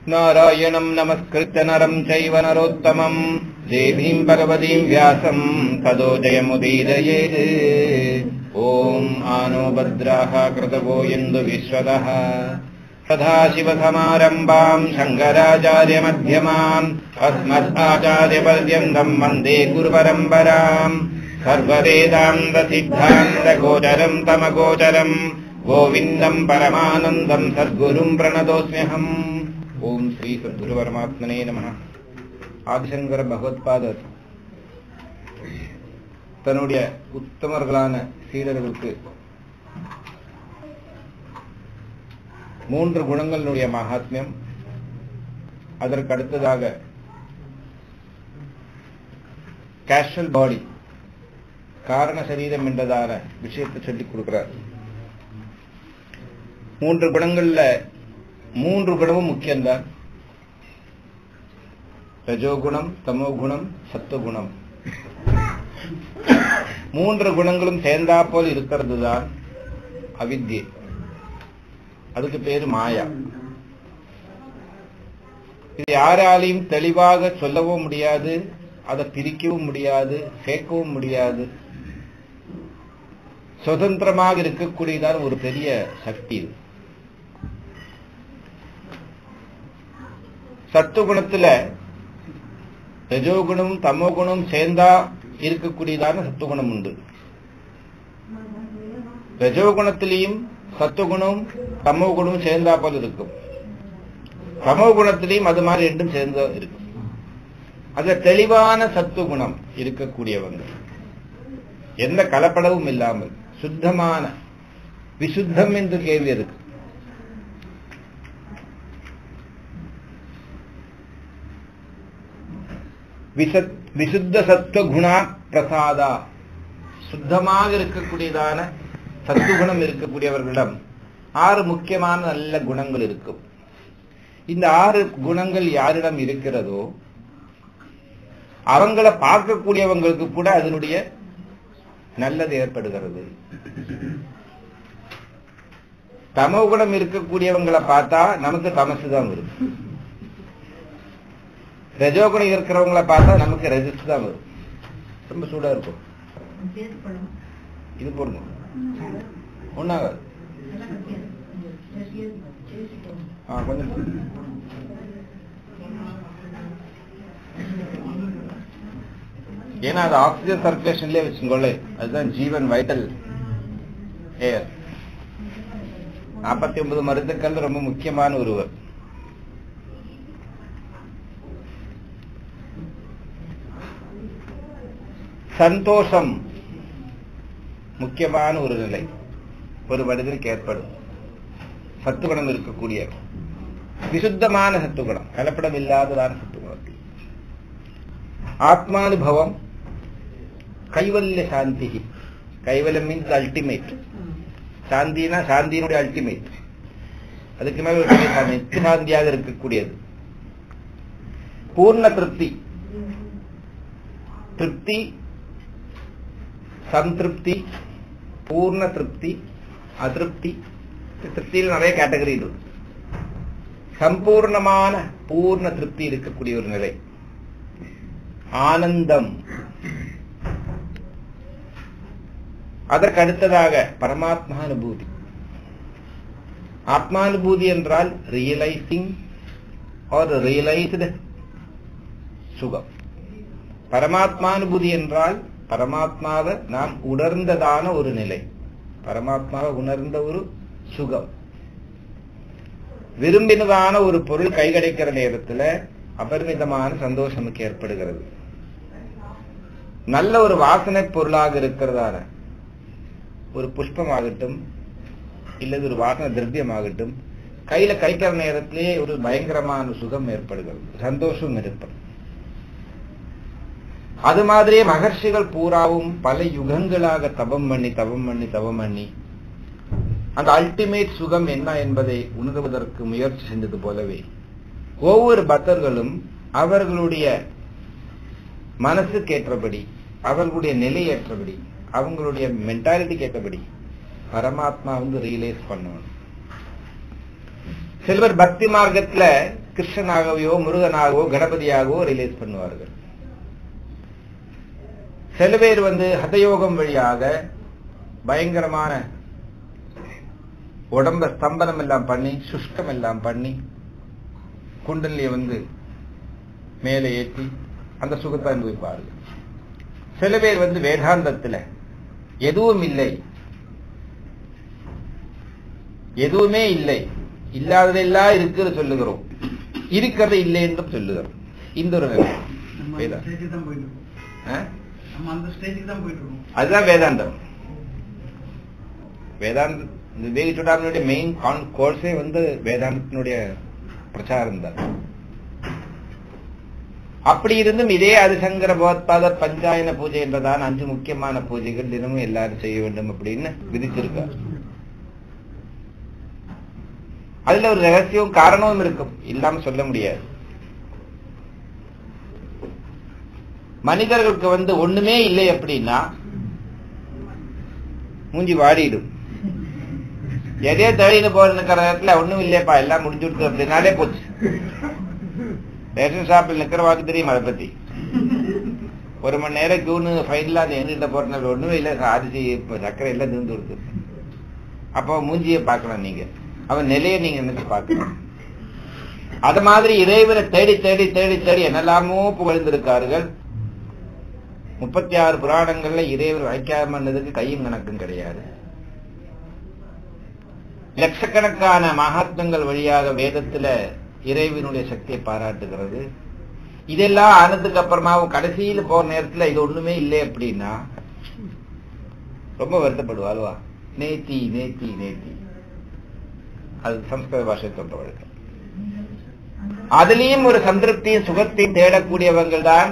नारायणम् नमस्कृत्य नरम् चैव नरोत्तमम् देवीम् भगवतीम् व्यासम् तदो जयमुदीरयेत् ॐ आनो भद्राः कृतवो इन्दु विश्वदः सदाशिवसमारम्भाम् शङ्कराचार्यमध्यमाम् अस्मदाचार्यपर्यन्तम् वन्दे गुरुपरम्पराम् सर्ववेदान्तसिद्धान्तगोचरम् तमगोचरम् गोविन्दम् परमानन्दम् सद्गुरुम् प्रणतोऽस्म्यहम् ஓம் ஸ்ரீ சத்குரு பரமாத்மனே நம ஆதிசங்கர பகவத்பாதர் தன்னுடைய உத்தமர்களான சீடர்களுக்கு மூன்று குணங்களுடைய மகாத்மியம் அதற்கு அடுத்ததாக கேஷுவல் பாடி காரண சரீரம் என்றதான விஷயத்தை சொல்லிக் கொடுக்கிறார் மூன்று குணங்கள்ல மூன்று குணமும் முக்கியம்தான் ரஜோகுணம் தமோகுணம் சத்துவகுணம் மூன்று குணங்களும் சேர்ந்தாப்போல் இருக்கிறது தான் அவித்யை அதுக்கு பேரு மாயா இது யாராலையும் தெளிவாக சொல்லவும் முடியாது அதை பிரிக்கவும் முடியாது சேர்க்கவும் முடியாது சுதந்திரமாக இருக்கக்கூடியதான் ஒரு பெரிய சக்தி இது சத்துவகுணத்துல ரஜோகுணம் தமோகுணம் சேர்ந்தா இருக்கக்கூடியதான சத்துவகுணம் உண்டு ரஜோகுணத்திலையும் சத்துவகுணம் தமோகுணம் சேர்ந்தா போல இருக்கும் தமோகுணத்திலையும் அது மாதிரி ரெண்டும் சேர்ந்து இருக்கும் அது தெளிவான சத்துவகுணம் இருக்கக்கூடியவங்க எந்த கலப்படவும் இல்லாமல் சுத்தமான விசுத்தம் என்று கேள்வி இருக்கு விசுத்த சத்துவ குணா பிரசாதா சுத்தமாக இருக்கக்கூடியதான சத்துவகுணம் இருக்கக்கூடியவர்களிடம் ஆறு முக்கியமான நல்ல குணங்கள் இருக்கும் இந்த ஆறு குணங்கள் யாரிடம் இருக்கிறதோ அவங்கள பார்க்கக்கூடியவங்களுக்கு கூட அதனுடைய நல்லது ஏற்படுகிறது தமோ குணம் இருக்கக்கூடியவங்களை பார்த்தா நமக்கு தமசு தான் வரும் ரஜோகுணம் இருக்கிறவங்களை பார்த்தா நமக்கு ரெஜிஸ்ட் தான் வரும் ரொம்ப சூடா இருக்கும் இது போடுங்க ஒன்னாகாது ஆ கொஞ்சம் ஏன்னா அது ஆக்சிஜன் சர்க்குலேஷன்லயே வச்சுக்கோங்களே அதுதான் ஜீவன் வைட்டல் ஏர் நாற்பத்தி ஒன்பது மருந்துக்கள் ரொம்ப முக்கியமான ஒருவர் சந்தோஷம் முக்கியமான ஒரு நிலை ஒரு மனிதனுக்கு ஏற்படும் சத்துகுணம் இருக்கக்கூடிய விசுத்தமான சத்துகுணம் கலப்படம் இல்லாததான சத்துகுணம் ஆத்மானுபவம் கைவல்ய சாந்தி கைவல்யம் மீன்ஸ் அல்டிமேட் சாந்தினா சாந்தியினுடைய அல்டிமேட் அதுக்கு மேல ஒரு பெரிய சாந்தி நித்திய சாந்தியாக இருக்கக்கூடியது பூர்ண திருப்தி திருப்தி சந்திருப்தி பூர்ண திருப்தி அதிருப்தி திருப்தியில் நிறைய கேட்டகரி இருக்கு சம்பூர்ணமான பூர்ண திருப்தி இருக்கக்கூடிய ஒரு நிலை ஆனந்தம் அதற்கு அடுத்ததாக பரமாத்மானுபூதி ஆத்மானுபூதி என்றால் ரியலைசிங் ஆர் ரியலைஸ்டு சுகம் பரமாத்மானுபூதி என்றால் பரமாத்மாவை நாம் உணர்ந்ததான ஒரு நிலை பரமாத்மாவை உணர்ந்த ஒரு சுகம் விரும்பினதான ஒரு பொருள் கை கிடைக்கிற நேரத்துல அபரிமிதமான சந்தோஷம் நமக்கு ஏற்படுகிறது நல்ல ஒரு வாசனை பொருளாக இருக்கிறதான ஒரு புஷ்பமாகட்டும் இல்லது ஒரு வாசன திரவியமாகட்டும் கையில கைக்கிற நேரத்திலேயே ஒரு பயங்கரமான சுகம் ஏற்படுகிறது சந்தோஷம் ஏற்படும் அது மாதிரியே மகர்ஷிகள் பூராவும் பல யுகங்களாக தபம் பண்ணி தவம் பண்ணி தவம் பண்ணி அந்த அல்டிமேட் சுகம் என்ன என்பதை உணர்வதற்கு முயற்சி செஞ்சது போலவே ஒவ்வொரு பக்தர்களும் அவர்களுடைய மனசுக்கு ஏற்றபடி அவர்களுடைய நிலை ஏற்றபடி அவங்களுடைய மென்டாலிட்டிக்கு ஏற்றபடி பரமாத்மா வந்து ரியலைஸ் பண்ணணும் சிலவர் பக்தி மார்க்கத்துல கிருஷ்ணனாகவோ முருகனாகவோ கணபதியாகவோ ரிலீஸ் பண்ணுவார்கள் சில பேர் வந்து ஹதயோகம் வழியாக பயங்கரமான உடம்ப ஸ்தம்பனம் எல்லாம் பண்ணி சுஷ்கம் எல்லாம் பண்ணி குண்டலியை வந்து மேலே ஏற்றி அந்த சுகத்தை அனுபவிப்பார்கள் சில பேர் வந்து வேதாந்தத்துல எதுவும் இல்லை எதுவுமே இல்லை இல்லாததெல்லாம் இருக்குன்னு சொல்லுகிறோம் இருக்கிறது இல்லை என்றும் சொல்லுகிறோம் இந்த ஒரு நிலை. நம்ம அந்த வேதா- ஸ்டேஜுக்கு தான் போயிட்டு இருக்கோம் ஆ? நம்ம அந்த ஸ்டேஜுக்கு தான் போயிட்டு இருக்கோம் அதுதான் வேதாந்தம் வேதாந்த விவேக சூடாமனுடைய மெயின் கோர்ஸே வந்து வேதாந்தத்தினுடைய பிரச்சாரம் தான் அப்படி இருந்தும் இதே அதிசங்கர போத்பாதர் பஞ்சாயன பூஜை என்றதான் அஞ்சு முக்கியமான பூஜைகள் தினமும் எல்லாரும் செய்ய வேண்டும் அப்படின்னு விதிச்சிருக்கார் அதுல ஒரு ரகசியம் காரணமும் இருக்கும் இல்லாம சொல்ல முடியாது மனிதர்களுக்கு வந்து ஒண்ணுமே இல்லை அப்படின்னா மூஞ்சி வாடிடும் எதையோ தேடின்னு போறதுக்கிற நேரத்துல ஒண்ணும் இல்லையப்பா எல்லாம் முடிஞ்சு விட்டு அப்படின்னாலே போச்சு ரேஷன் ஷாப்பில் நிக்கிறவாக்கு தெரியும் அதை பத்தி ஒரு மணி நேரம் கியூனு ஃபைனலா அது எங்கிட்ட போறதுனால ஒண்ணுமே இல்லை அரிசி இப்ப சர்க்கரை எல்லாம் தீர்ந்து கொடுத்து அப்போ மூஞ்சியை பார்க்கலாம் நீங்க அவன் நிலையை நீங்க நினைச்சு பார்க்கணும் அது மாதிரி இறைவனை தேடி தேடி தேடி தேடி என்னெல்லாமோ புகழ்ந்திருக்கார்கள் முப்பத்தி ஆறு புராணங்கள்ல இறைவர் வைக்காமன்னதுக்கு கையும் கணக்கும் கிடையாது லட்சக்கணக்கான மகாத்மங்கள் வழியாக வேதத்துல இறைவனுடைய சக்தியை பாராட்டுகிறது இதெல்லாம் ஆனதுக்கு அப்புறமா கடைசியில போற நேரத்துல இது ஒண்ணுமே இல்லை அப்படின்னா ரொம்ப வருத்தப்படுவாள்வா நேத்தி நேத்தி நேத்தி அது சம்ஸ்கிருத பாஷை தொட்ட வழக்கம் அதுலயும் ஒரு சந்திருப்தியும் சுகத்தையும் தேடக்கூடியவங்கள் தான்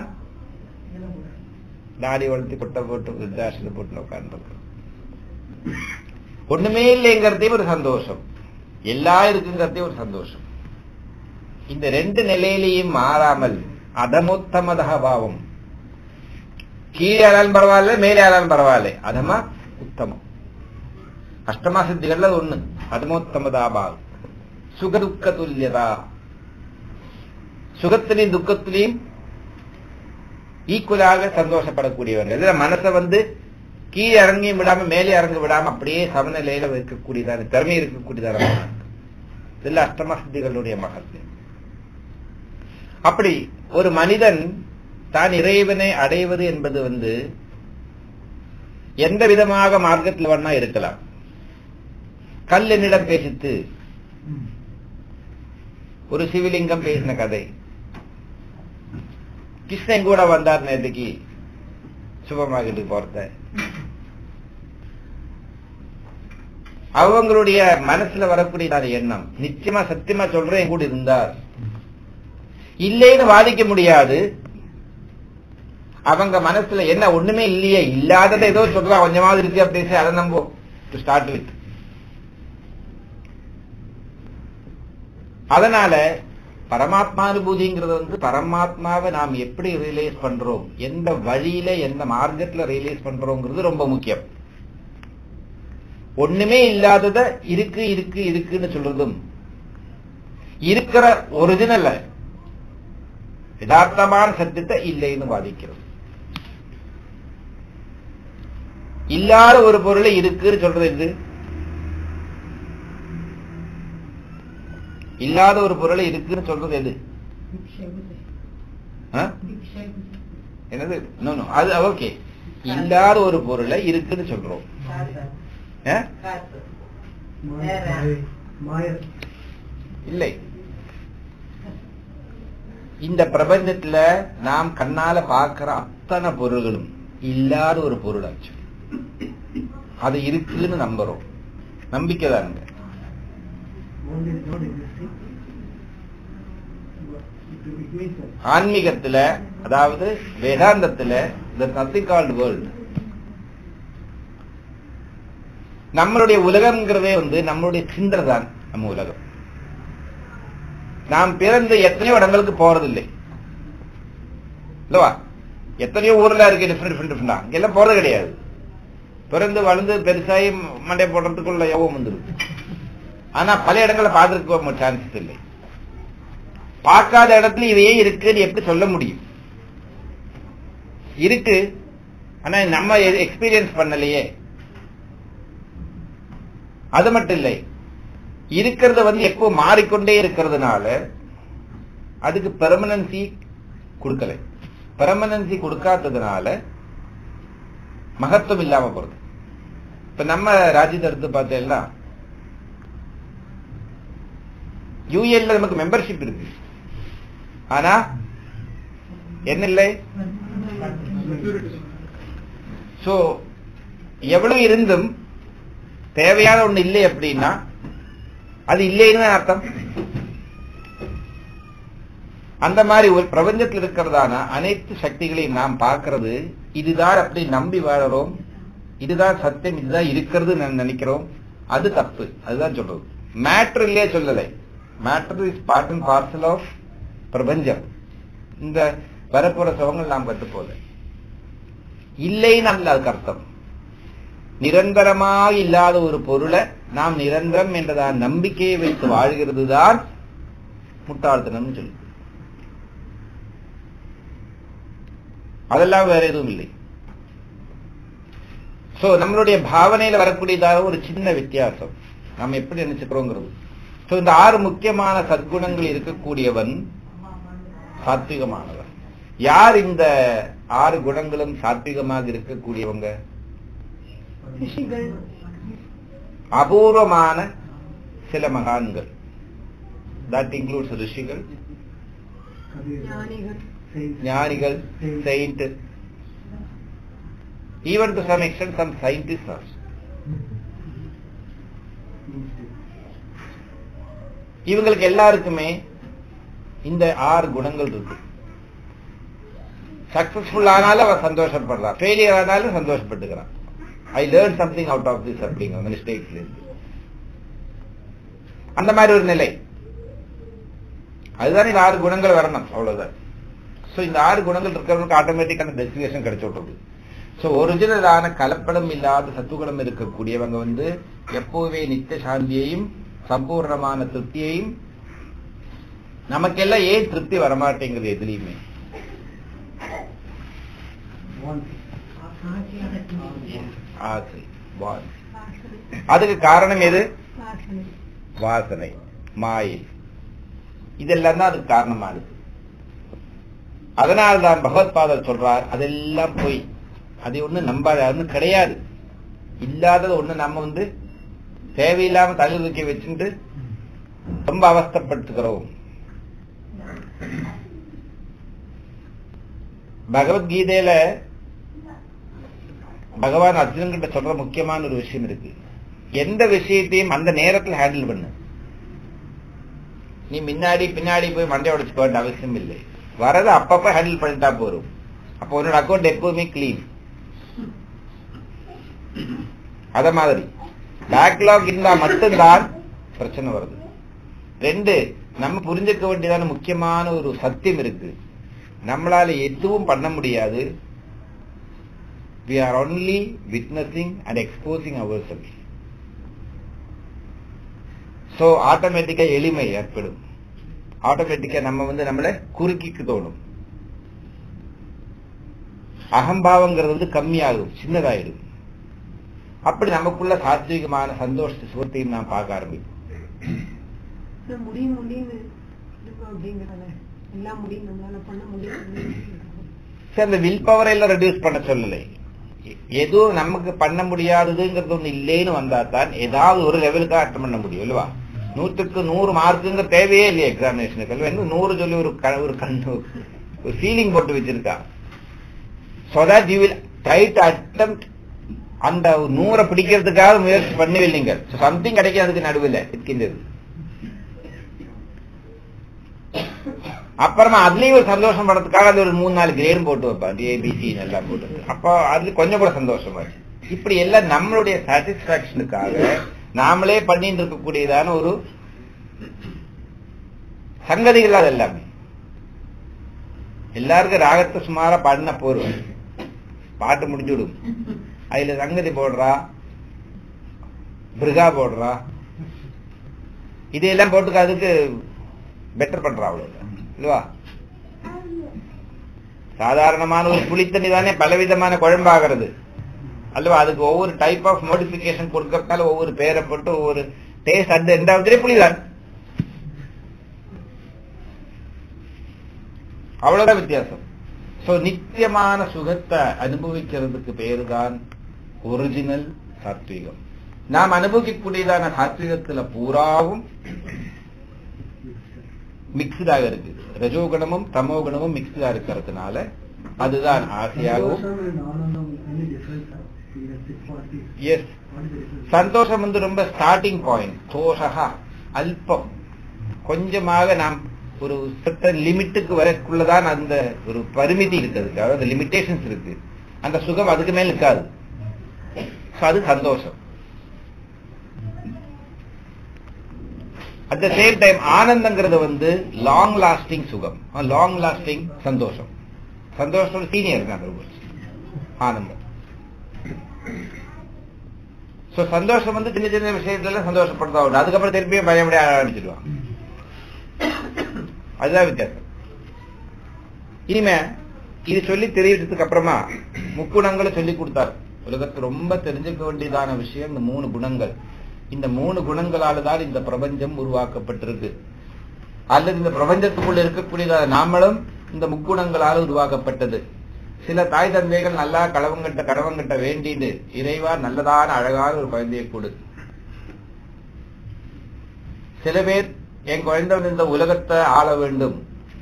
தாடி வளர்த்தி கொட்டை போட்டு விருத்தாசத்தை போட்டு உட்கார்ந்து ஒண்ணுமே இல்லைங்கிறதே ஒரு சந்தோஷம் எல்லாம் இருக்குங்கிறதே ஒரு சந்தோஷம் இந்த ரெண்டு நிலையிலையும் மாறாமல் அதமுத்தமதக பாவம் கீழே ஆனாலும் பரவாயில்ல மேலே ஆனாலும் பரவாயில்ல அதமா உத்தமம் அஷ்டமா சித்திகள்ல அது ஒண்ணு அதமோத்தமதா பாவம் சுகதுக்க துல்லியதா சுகத்திலையும் துக்கத்திலையும் ஈக்குவலாக சந்தோஷப்படக்கூடியவர்கள் இதுல மனசை வந்து கீழே இறங்கியும் விடாம மேலே இறங்க விடாம அப்படியே சமநிலையில வைக்கக்கூடியதான திறமை இருக்கக்கூடியதான மகன். இதுல அஷ்டம சித்திகளுடைய மகத்துவம் அப்படி ஒரு மனிதன் தான் இறைவனை அடைவது என்பது வந்து எந்த விதமாக மார்க்கத்தில் வேணா இருக்கலாம் கல் என்னிடம் பேசித்து ஒரு சிவலிங்கம் பேசின கதை கிருஷ்ணன் கூட வந்தார் நேற்றுக்கு சுபமாகிட்டு போறத அவங்களுடைய மனசுல வரக்கூடிய அந்த எண்ணம் நிச்சயமா சத்தியமா சொல்றேன் என் கூட இருந்தார் இல்லைன்னு வாதிக்க முடியாது அவங்க மனசுல என்ன ஒண்ணுமே இல்லையே இல்லாததை ஏதோ சொல்றா கொஞ்சமாவது இருக்கு அப்படின்னு அதை நம்ப ஸ்டார்ட் வித் அதனால பரமாத்மானுபூதிங்கிறது வந்து பரமாத்மாவை நாம் எப்படி ரியலைஸ் பண்றோம் எந்த வழியில எந்த மார்க்கத்துல ரியலைஸ் பண்றோங்கிறது ரொம்ப முக்கியம் ஒண்ணுமே இல்லாதத இருக்கு இருக்கு இருக்குன்னு சொல்றதும் இருக்கிற ஒரிஜினல் யதார்த்தமான சத்தியத்தை இல்லைன்னு வாதிக்கிறது இல்லாத ஒரு பொருளை இருக்குன்னு சொல்றது எது இல்லாத ஒரு பொருளை இருக்குன்னு சொல்றது எது ஆ? என்னது நோ நோ அது ஓகே இல்லாத ஒரு பொருளை இருக்குன்னு சொல்றோம் ஆ? மாயர் இல்லை இந்த பிரபஞ்சத்துல நாம் கண்ணால பார்க்கிற அத்தனை பொருள்களும் இல்லாத ஒரு பொருளாச்சு அது இருக்குன்னு நம்புறோம் நம்பிக்கை தானுங்க only not existing but it, it means that ஆன்மீகத்துல அதாவது வேதாந்தத்துல the nothing called world நம்மளுடைய உலகம்ங்கிறதே வந்து நம்மளுடைய சிந்தனை தான் நம்ம உலகம் நாம் பிறந்த எத்தனையோ இடங்களுக்கு போறதில்லை இல்லவா எத்தனையோ ஊர்ல இருக்கு டிஃப்ரெண்ட் டிஃப்ரெண்ட் டிஃப்ரெண்டா இங்கெல்லாம் போறது கிடையாது பிறந்து வளர்ந்து பெருசாகி மண்டை போடுறதுக்குள்ள யோகம் வந்துருக்கு ஆனா பல இடங்களை பார்த்துருக்க சான்சஸ் இல்லை பார்க்காத இடத்துல இவையே இருக்குன்னு எப்படி சொல்ல முடியும் இருக்கு ஆனா நம்ம எக்ஸ்பீரியன்ஸ் பண்ணலையே அது மட்டும் இல்லை இருக்கிறத வந்து எப்போ மாறிக்கொண்டே இருக்கிறதுனால அதுக்கு பெர்மனன்சி கொடுக்கல பெர்மனன்சி கொடுக்காததுனால மகத்துவம் இல்லாம போறது இப்ப நம்ம ராஜ்யத்தை எடுத்து பார்த்தேன்னா யூஎன்ல நமக்கு மெம்பர்ஷிப் இருக்கு ஆனா என்ன இல்லை சோ எவ்வளவு இருந்தும் தேவையான ஒண்ணு இல்லை அப்படின்னா அது இல்லைன்னு தான் அர்த்தம் அந்த மாதிரி ஒரு பிரபஞ்சத்தில் இருக்கிறதான அனைத்து சக்திகளையும் நாம் பார்க்கிறது இதுதான் அப்படி நம்பி வாழறோம் இதுதான் சத்தியம் இதுதான் இருக்கிறது நான் நினைக்கிறோம் அது தப்பு அதுதான் சொல்றது மேட்ரு இல்லையே சொல்லலை matter is part and parcel of பிரபஞ்சம் இந்த வரப்போற சுகங்கள் நாம் கட்டு போல இல்லைன்னு அல்ல அதுக்கு அர்த்தம் நிரந்தரமாக இல்லாத ஒரு பொருளை நாம் நிரந்தரம் என்றதான் நம்பிக்கையை வைத்து வாழ்கிறது தான் முட்டாள்தனம் சொல்லு அதெல்லாம் வேற எதுவும் இல்லை சோ நம்மளுடைய பாவனையில வரக்கூடியதாக ஒரு சின்ன வித்தியாசம் நாம் எப்படி நினைச்சுக்கிறோங்கிறது சோ இந்த ஆறு முக்கியமான சத்குணங்கள் இருக்கக்கூடியவன் சாத்விகமானவன் யார் இந்த ஆறு குணங்களும் சாத்விகமாக இருக்கக்கூடியவங்க ரிஷிகள் அபூர்வமான சில மகான்கள் தட் இன்க்ளூட்ஸ் ரிஷிகள் ஞானிகள் ஞானிகள் saint even to some extent some scientist also இவங்களுக்கு எல்லாருக்குமே இந்த ஆறு குணங்கள் இருக்கு சக்சஸ்ஃபுல் ஆனாலும் அவன் சந்தோஷப்படுறான் ஃபெயிலியர் ஆனாலும் சந்தோஷப்பட்டுக்கிறான் I learn something out of this அப்படிங்கிற மிஸ்டேக்ஸ்ல இருந்து அந்த மாதிரி ஒரு நிலை அதுதான் இந்த ஆறு குணங்கள் வரணும் அவ்வளவுதான் சோ இந்த ஆறு குணங்கள் இருக்கிறவங்களுக்கு ஆட்டோமேட்டிக்கான டெஸ்டினேஷன் கிடைச்சு விட்டுருது சோ ஒரிஜினலான கலப்படம் இல்லாத சத்துகுணம் இருக்கக்கூடியவங்க வந்து எப்போவே நித்திய சாந்தியையும் சம்பூர்ணமான திருப்தியையும் நமக்கெல்லாம் ஏன் திருப்தி வரமாட்டேங்குது எதுலையுமே ஆசை வாசனை. அதுக்கு காரணம் எது வாசனை மாயை இதெல்லாம் தான் அதுக்கு காரணமானது அதனால் தான் பகவத்பாதர் சொல்றார் அதெல்லாம் போய் அதை ஒண்ணு நம்பாத ஒண்ணு கிடையாது இல்லாதது ஒண்ணு நம்ம வந்து தேவையில்லாம தலை தூக்கி வச்சுட்டு ரொம்ப அவஸ்தப்பட்டுக்கிறோம் பகவத்கீதையில பகவான் அர்ஜுனன் கிட்ட சொல்ற முக்கியமான ஒரு விஷயம் இருக்கு எந்த விஷயத்தையும் அந்த நேரத்தில் ஹேண்டில் பண்ணு நீ முன்னாடி பின்னாடி போய் மண்டை உடைச்சு வேண்டிய அவசியம் இல்லை வரதை அப்பப்ப ஹேண்டில் பண்ணிட்டா போதும் அப்போ உன்னோட அக்கௌண்ட் எப்பவுமே கிளீன் அத மாதிரி பேக்லாக் இருந்தா மட்டும்தான் பிரச்சனை வருது ரெண்டு நம்ம புரிஞ்சுக்க வேண்டியதான முக்கியமான ஒரு சத்தியம் இருக்கு நம்மளால எதுவும் பண்ண முடியாது we are only witnessing and exposing ourselves so ஆட்டோமேட்டிக்கா எளிமை ஏற்படும் ஆட்டோமேட்டிக்கா நம்ம வந்து நம்மளை குறுக்கிக்கு தோணும் அகம்பாவங்கிறது வந்து கம்மியாகும் சின்னதாயிடும் அப்படி நமக்குள்ள சாத்விகமான சந்தோஷ சுகத்தையும் நாம் பார்க்க ஆரம்பிக்கும் முடியும் முடியும்னு இருக்கும் அப்படிங்கிறத எல்லாம் முடியும் நம்மளால பண்ண முடியும் சரி அந்த வில் பவரை எல்லாம் ரெடியூஸ் பண்ண சொல்லலை எ- எதுவும் நமக்கு பண்ண முடியாததுங்கிறது ஒண்ணு இல்லைன்னு வந்தா தான் ஏதாவது ஒரு லெவலுக்கு அட்டன் பண்ண முடியும் இல்லவா நூற்றுக்கு நூறு மார்க்குங்கிற தேவையே இல்லையா எக்ஸாமினேஷனுக்கு இன்னும் நூறு சொல்லி ஒரு க- ஒரு கண்ணு ஒரு ஃபீலிங் போட்டு வச்சிருக்கா so that you will try to attempt அந்த ஒரு நூறை பிடிக்கிறதுக்காக முயற்சி பண்ணுவீங்க நீங்கள் சம்திங் கிடைக்கும் அதுக்கு நடுவில் இருக்கின்றது அப்புறமா அதுலயும் ஒரு சந்தோஷம் படுறதுக்காக அது ஒரு மூணு நாலு கிரேடும் போட்டு வைப்பான் ஏபிசி எல்லாம் போட்டு அப்போ அதுல கொஞ்சம் கூட சந்தோஷமா இருக்கு இப்படி எல்லாம் நம்மளுடைய சாட்டிஸ்பாக்சனுக்காக நாமளே பண்ணிட்டு இருக்கக்கூடியதான ஒரு சங்கதிகள் அது எல்லாமே எல்லாருக்கும் ராகத்தை சுமாரா பாடினா போரும் பாட்டு முடிஞ்சு விடும் அதுல சங்கதி போடுறா பிருகா போடுறா இதையெல்லாம் போட்டுக்க அதுக்கு பெட்டர் பண்றா அவ்வளவு இல்லவா சாதாரணமான ஒரு புளித்தண்ணி தானே பலவிதமான குழம்பாகிறது அல்லவா அதுக்கு ஒவ்வொரு டைப் ஆஃப் மோடிபிகேஷன் கொடுக்கறதால ஒவ்வொரு பேரை போட்டு ஒவ்வொரு டேஸ்ட் அந்த ரெண்டாவது புளிதான் அவ்வளவுதான் வித்தியாசம் சோ நித்தியமான சுகத்தை அனுபவிக்கிறதுக்கு பேருதான் ஒரிஜினல் சாத்விகம் நாம் அனுபவிக்கக்கூடியதான சாத்விகத்துல பூராவும் மிக்ஸ்டாக இருக்கு ரஜோகுணமும் தமோகுணமும் மிக்ஸ்டா இருக்கிறதுனால அதுதான் ஆசையாகவும் எஸ் சந்தோஷம் வந்து ரொம்ப ஸ்டார்டிங் பாயிண்ட் தோஷகா அல்பம் கொஞ்சமாக நாம் ஒரு certain லிமிட்டுக்கு வரக்குள்ளதான் அந்த ஒரு பரிமிதி இருக்குது அதாவது லிமிடேஷன்ஸ் இருக்கு அந்த சுகம் அதுக்கு மேல் இருக்காது So, அது சந்தோஷம் அட் த சேம் டைம் ஆனந்தங்கிறது வந்து லாங் லாஸ்டிங் சுகம் லாங் லாஸ்டிங் சந்தோஷம் சந்தோஷம் சீனியர் தான் ரொம்ப ஆனந்தம் சோ சந்தோஷம் வந்து சின்ன சின்ன விஷயத்துல சந்தோஷப்படுத்தா உண்டு அதுக்கப்புறம் திருப்பியும் பயப்பட ஆரம்பிச்சிடுவான் அதுதான் வித்தியாசம் இனிமே இது சொல்லி தெரிவிச்சதுக்கு அப்புறமா முக்குணங்களை சொல்லி கொடுத்தார் உலகத்துக்கு ரொம்ப தெரிஞ்சுக்க வேண்டியதான விஷயம் இந்த மூணு குணங்கள் இந்த மூணு குணங்களால தான் இந்த பிரபஞ்சம் உருவாக்கப்பட்டிருக்கு அல்லது இந்த பிரபஞ்சத்துக்குள்ள இருக்கக்கூடியதான நாமளும் இந்த முக்குணங்களால் உருவாக்கப்பட்டது சில தாய் தந்தைகள் நல்லா களவங்கட்ட கடவங்கட்ட வேண்டியது இறைவா நல்லதான அழகான ஒரு குழந்தையை கொடு சில பேர் என் குழந்தை வந்து இந்த உலகத்தை ஆள வேண்டும்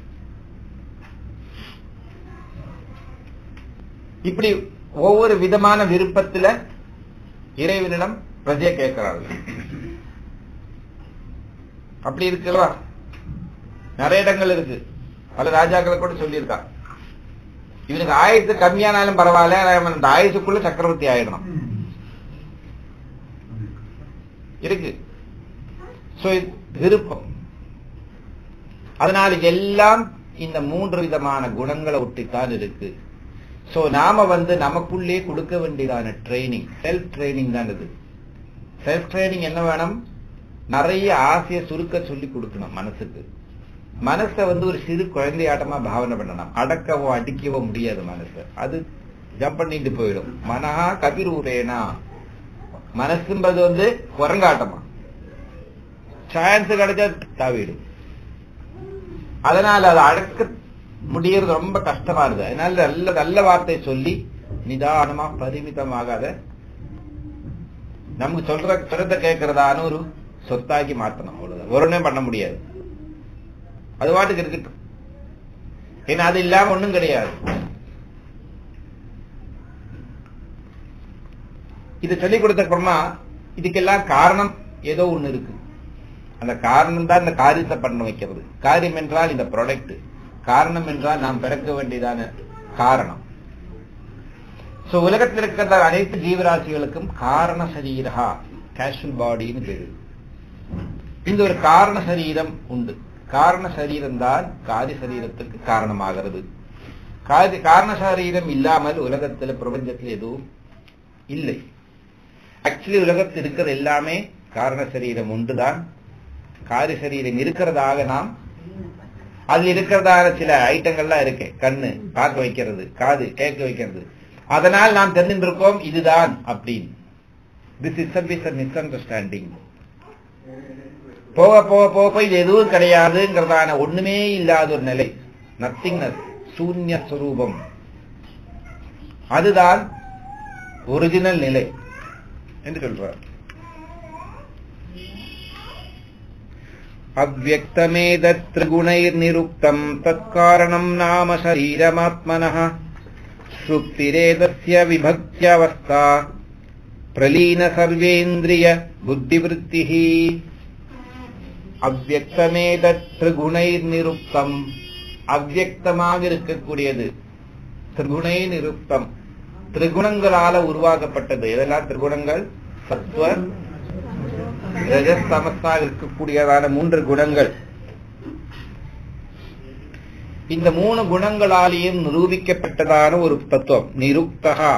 இப்படி ஒவ்வொரு விதமான விருப்பத்துல இறைவனிடம் பிரஜையை கேட்கிறார்கள் அப்படி இருக்குல்வா நிறைய இடங்கள் இருக்கு பல ராஜாக்களை கூட சொல்லியிருக்கா இவனுக்கு ஆயுசு கம்மியானாலும் பரவாயில்ல அவன் அந்த ஆயுசுக்குள்ள சக்கரவர்த்தி ஆயிடணும் இருக்கு சோ விருப்பம் அதனால எல்லாம் இந்த மூன்று விதமான குணங்களை ஒட்டித்தான் இருக்கு சோ நாம வந்து நமக்குள்ளே கொடுக்க வேண்டியதான ட்ரைனிங் செல்ஃப் ட்ரைனிங் தான் இது செல்ஃப் ட்ரைனிங் என்ன வேணும் நிறைய ஆசையை சுருக்க சொல்லி கொடுக்கணும் மனசுக்கு மனசை வந்து ஒரு சிறு குழந்தையாட்டமா பாவனை பண்ணணும் அடக்கவோ அடிக்கவோ முடியாது மனசை அது ஜம்ப் பண்ணிட்டு போயிடும் மனஹா கபிரூரேனா மனசுன்றது வந்து குரங்காட்டமா சான்ஸ் கிடைச்சா தாவிடும் அதனால அதை அடக்க முடியறது ரொம்ப கஷ்டமா இருக்கு அதனால நல்ல நல்ல வார்த்தை சொல்லி நிதானமா பரிமிதமாக அதை நமக்கு சொல்ற சொல்றத கேட்கறதான ஒரு சொத்தாக்கி மாத்தணும் அவ்வளவுதான் ஒருனே பண்ண முடியாது அது பாட்டுக்கு இருக்கட்டும் ஏன்னா அது இல்லாம ஒண்ணும் கிடையாது இது சொல்லிக் கொடுத்த அப்புறமா இதுக்கெல்லாம் காரணம் ஏதோ ஒண்ணு இருக்கு அந்த காரணம் தான் இந்த காரியத்தை பண்ண வைக்கிறது காரியம் என்றால் இந்த ப்ராடக்ட் காரணம் என்றால் நாம் பிறக்க வேண்டியதான காரணம் சோ உலகத்தில் இருக்கிற அனைத்து ஜீவராசிகளுக்கும் காரண சரீரா கேஷுவல் பாடின்னு பேரு இந்த ஒரு காரண சரீரம் உண்டு காரண சரீரம் தான் காரி சரீரத்துக்கு காரணமாகிறது காரி காரண சரீரம் இல்லாமல் உலகத்துல பிரபஞ்சத்தில் எதுவும் இல்லை ஆக்சுவலி உலகத்தில் இருக்கிற எல்லாமே காரண சரீரம் ஒன்றுதான் காரி சரீரம் இருக்கிறதாக நாம் அதுல இருக்கிறதான சில ஐட்டங்கள்லாம் இருக்கு கண்ணு பார்க்க வைக்கிறது காது கேட்க வைக்கிறது அதனால் நாம் தெரிஞ்சிருக்கோம் இதுதான் அப்படின்னு this is service misunderstanding போக போக போக போய் இது எதுவும் கிடையாதுங்கிறதான ஒண்ணுமே இல்லாத ஒரு நிலை நத்திங்னஸ் சூன்ய ஸ்வரூபம் அதுதான் ஒரிஜினல் நிலை என்று சொல்றார் अव्यक्तमेतत्रिगुणैर्निरुक्तम् तत्कारणम् नाम शरीरमात्मनः सुप्तिरेतस्य विभक्त्यवस्था प्रलीन सर्वेन्द्रिय बुद्धिवृत्तिः அவ்வக்தமேதத்ரிகுணைர் அவ்வக்தமாக இருக்கக்கூடியது திரிகுணை நிருப்தம் திரிகுணங்களால உருவாக்கப்பட்டது எதெல்லாம் திரிகுணங்கள் சத்வ ரஜஸ்தமஸாக இருக்கக்கூடியதான மூன்று குணங்கள் இந்த மூணு குணங்களாலேயும் நிரூபிக்கப்பட்டதான ஒரு தத்துவம் நிருக்தகா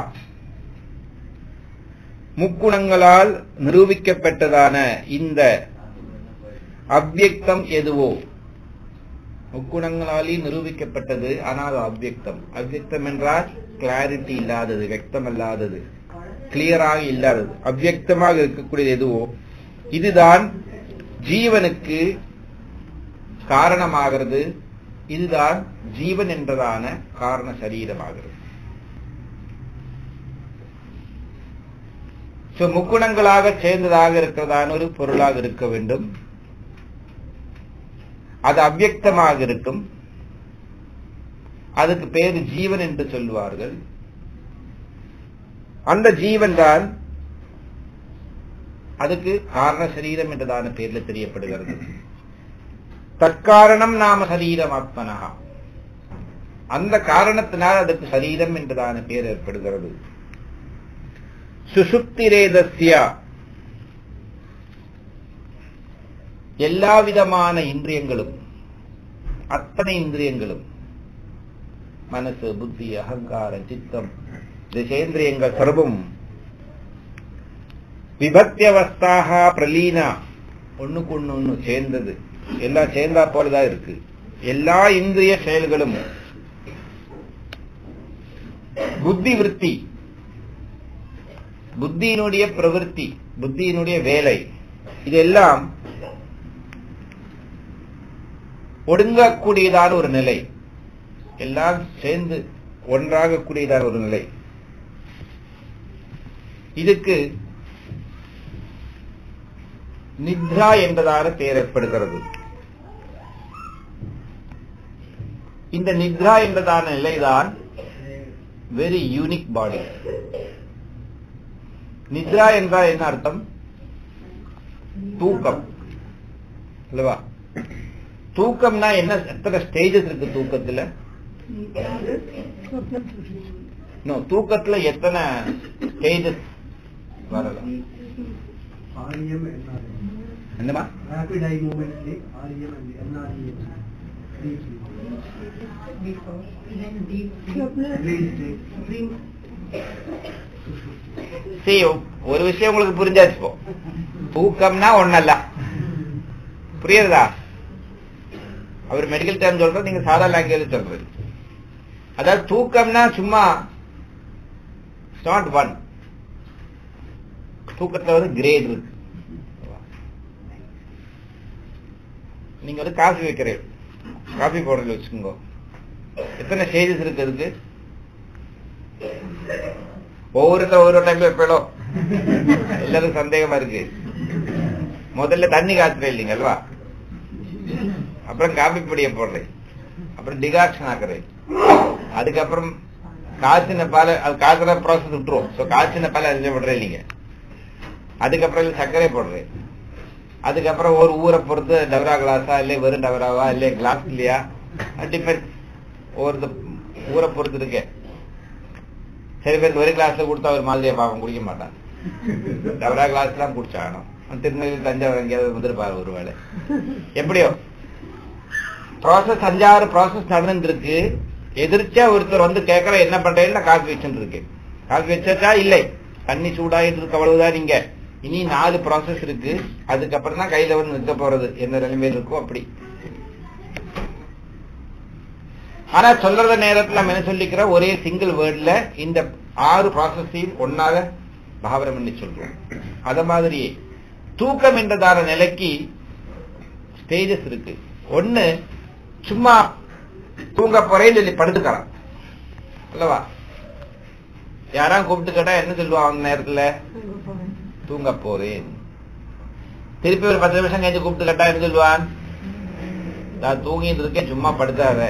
முக்குணங்களால் நிரூபிக்கப்பட்டதான இந்த அவ்வியக்தம் எதுவோ முக்குணங்களாலே நிரூபிக்கப்பட்டது ஆனால் அவ்வியக்தம் அவ்வியக்தம் என்றால் கிளாரிட்டி இல்லாதது வெக்தம் அல்லாதது கிளியராக இல்லாதது அவ்வியக்தமாக இருக்கக்கூடியது எதுவோ இதுதான் ஜீவனுக்கு காரணமாகிறது இதுதான் ஜீவன் என்றதான காரண சரீரமாகிறது So, முக்குணங்களாக சேர்ந்ததாக இருக்கிறதான ஒரு பொருளாக இருக்க வேண்டும் அது அவ்வியக்தமாக இருக்கும் அதுக்கு பேரு ஜீவன் என்று சொல்லுவார்கள் அந்த ஜீவன் தான் அதுக்கு காரண சரீரம் என்றதான பேர்ல தெரியப்படுகிறது தற்காரணம் நாம சரீரம் ஆத்மனகா அந்த காரணத்தினால் அதுக்கு சரீரம் என்றதான பேர் ஏற்படுகிறது சுசுப்திரேதஸ்யா எல்லா விதமான இந்திரியங்களும் அத்தனை இந்திரியங்களும் மனசு புத்தி அகங்காரம் சித்தம் திசேந்திரியங்கள் சர்வம் விபத்தியவஸ்தாக பிரலீனா ஒண்ணுக்கு ஒண்ணு ஒண்ணு சேர்ந்தது எல்லாம் சேர்ந்தா போலதான் இருக்கு எல்லா இந்திரிய செயல்களும் புத்தி விருத்தி புத்தியினுடைய பிரவிற்த்தி புத்தியினுடைய வேலை இதெல்லாம் ஒடுங்கக்கூடியதான ஒரு நிலை எல்லாம் சேர்ந்து ஒன்றாக கூடியதான ஒரு நிலை இதுக்கு நித்ரா என்பதான பெயர் ஏற்படுகிறது இந்த நித்ரா என்பதான நிலைதான் வெரி யூனிக் பாடி நித்ரா என்றால் என்ன அர்த்தம் தூக்கம் அல்லவா தூக்கம்னா என்ன எத்தனை ஸ்டேஜஸ் இருக்கு தூக்கத்துல சொப்னம் சுஷுப்தி. நோ தூக்கத்துல எத்தனை ஸ்டேஜஸ் வரலாம் REM and என்னமா Rapid eye movement sleep, REM and NREM. Deep sleep. Before, then deep சொப்னம் Dream state. dream. சரி ஒரு விஷயம் உங்களுக்கு புரிஞ்சாச்சு இப்போ தூக்கம்னா ஒன்னல்ல புரியுறதா அவர் மெடிக்கல் டேர்ம் சொல்றது நீங்க சாதா லாங்குவேஜ் சொல்றது அதாவது தூக்கம்னா சும்மா நாட் ஒன் தூக்கத்துல வந்து கிரேட் இருக்கு நீங்க வந்து காஃபி வைக்கிறீங்க காஃபி பவுடர்ல வச்சுக்கோங்க எத்தனை ஸ்டேஜஸ் இருக்கு அதுக்கு ஒவ்வொருத்தர் ஒவ்வொரு டைம்ல வைப்பேளோ எல்லாருக்கும் சந்தேகமா இருக்கு முதல்ல தண்ணி காய்ச்சுறேன் இல்லைங்க அல்வா அப்புறம் காபி பொடியை போடுறேன் அப்புறம் டிகாக்ஷன் ஆக்குறேன் அதுக்கப்புறம் காய்ச்சின பால் அது காய்ச்சுற ப்ராசஸ் விட்டுரும் ஸோ காய்ச்சின பால் அதில் விடுறேன் இல்லைங்க அதுக்கப்புறம் இதுல சர்க்கரை போடுறேன் அதுக்கப்புறம் ஒரு ஊரை பொறுத்து டவரா கிளாஸா இல்லை வெறும் டவராவா இல்லை கிளாஸ் இல்லையா டிபெண்ட் ஒவ்வொரு ஊரை பொறுத்து இருக்கேன் சில பேருக்கு ஒரு கிளாஸ்ல கொடுத்தா ஒரு மாதிரியா பாவம் குடிக்க மாட்டான் டவரா கிளாஸ் எல்லாம் குடிச்சாகணும் திருநெல்வேலி தஞ்சாவூர் எங்கேயாவது வந்துருப்பாரு ஒரு வேலை எப்படியோ ப்ராசஸ் அஞ்சாறு ப்ராசஸ் நடந்துருக்கு எதிர்ச்சா ஒருத்தர் வந்து கேட்கற என்ன பண்றேன்னு காஃபி வச்சுட்டு இருக்கு காஃபி வச்சாச்சா இல்லை தண்ணி சூடாயிட்டு இருக்கு அவ்வளவுதான் நீங்க இனி நாலு ப்ராசஸ் இருக்கு அதுக்கப்புறம் தான் கையில வந்து நிற்க போறது எந்த நிலைமையில் இருக்கோ அப்படி ஆனா சொல்றத நேரத்துல நம்ம என்ன சொல்லிக்கிற ஒரே சிங்கிள் வேர்ட்ல இந்த ஆறு ப்ராசஸையும் ஒன்னாக பாவரம் பண்ணி சொல்றோம் அத மாதிரியே தூக்கம் என்றதான நிலைக்கு ஸ்டேஜஸ் இருக்கு ஒண்ணு சும்மா தூங்க போறேன் சொல்லி படுத்துக்கலாம் அல்லவா யாரா கூப்பிட்டு கேட்டா என்ன சொல்லுவாங்க அந்த நேரத்துல அங்க போவேன். தூங்க போறேன் திருப்பி ஒரு பத்து நிமிஷம் கழிச்சு கூப்பிட்டு கேட்டா என்ன சொல்லுவான் நான் தூங்கிட்டு இருக்கேன் சும்மா படுத்தாத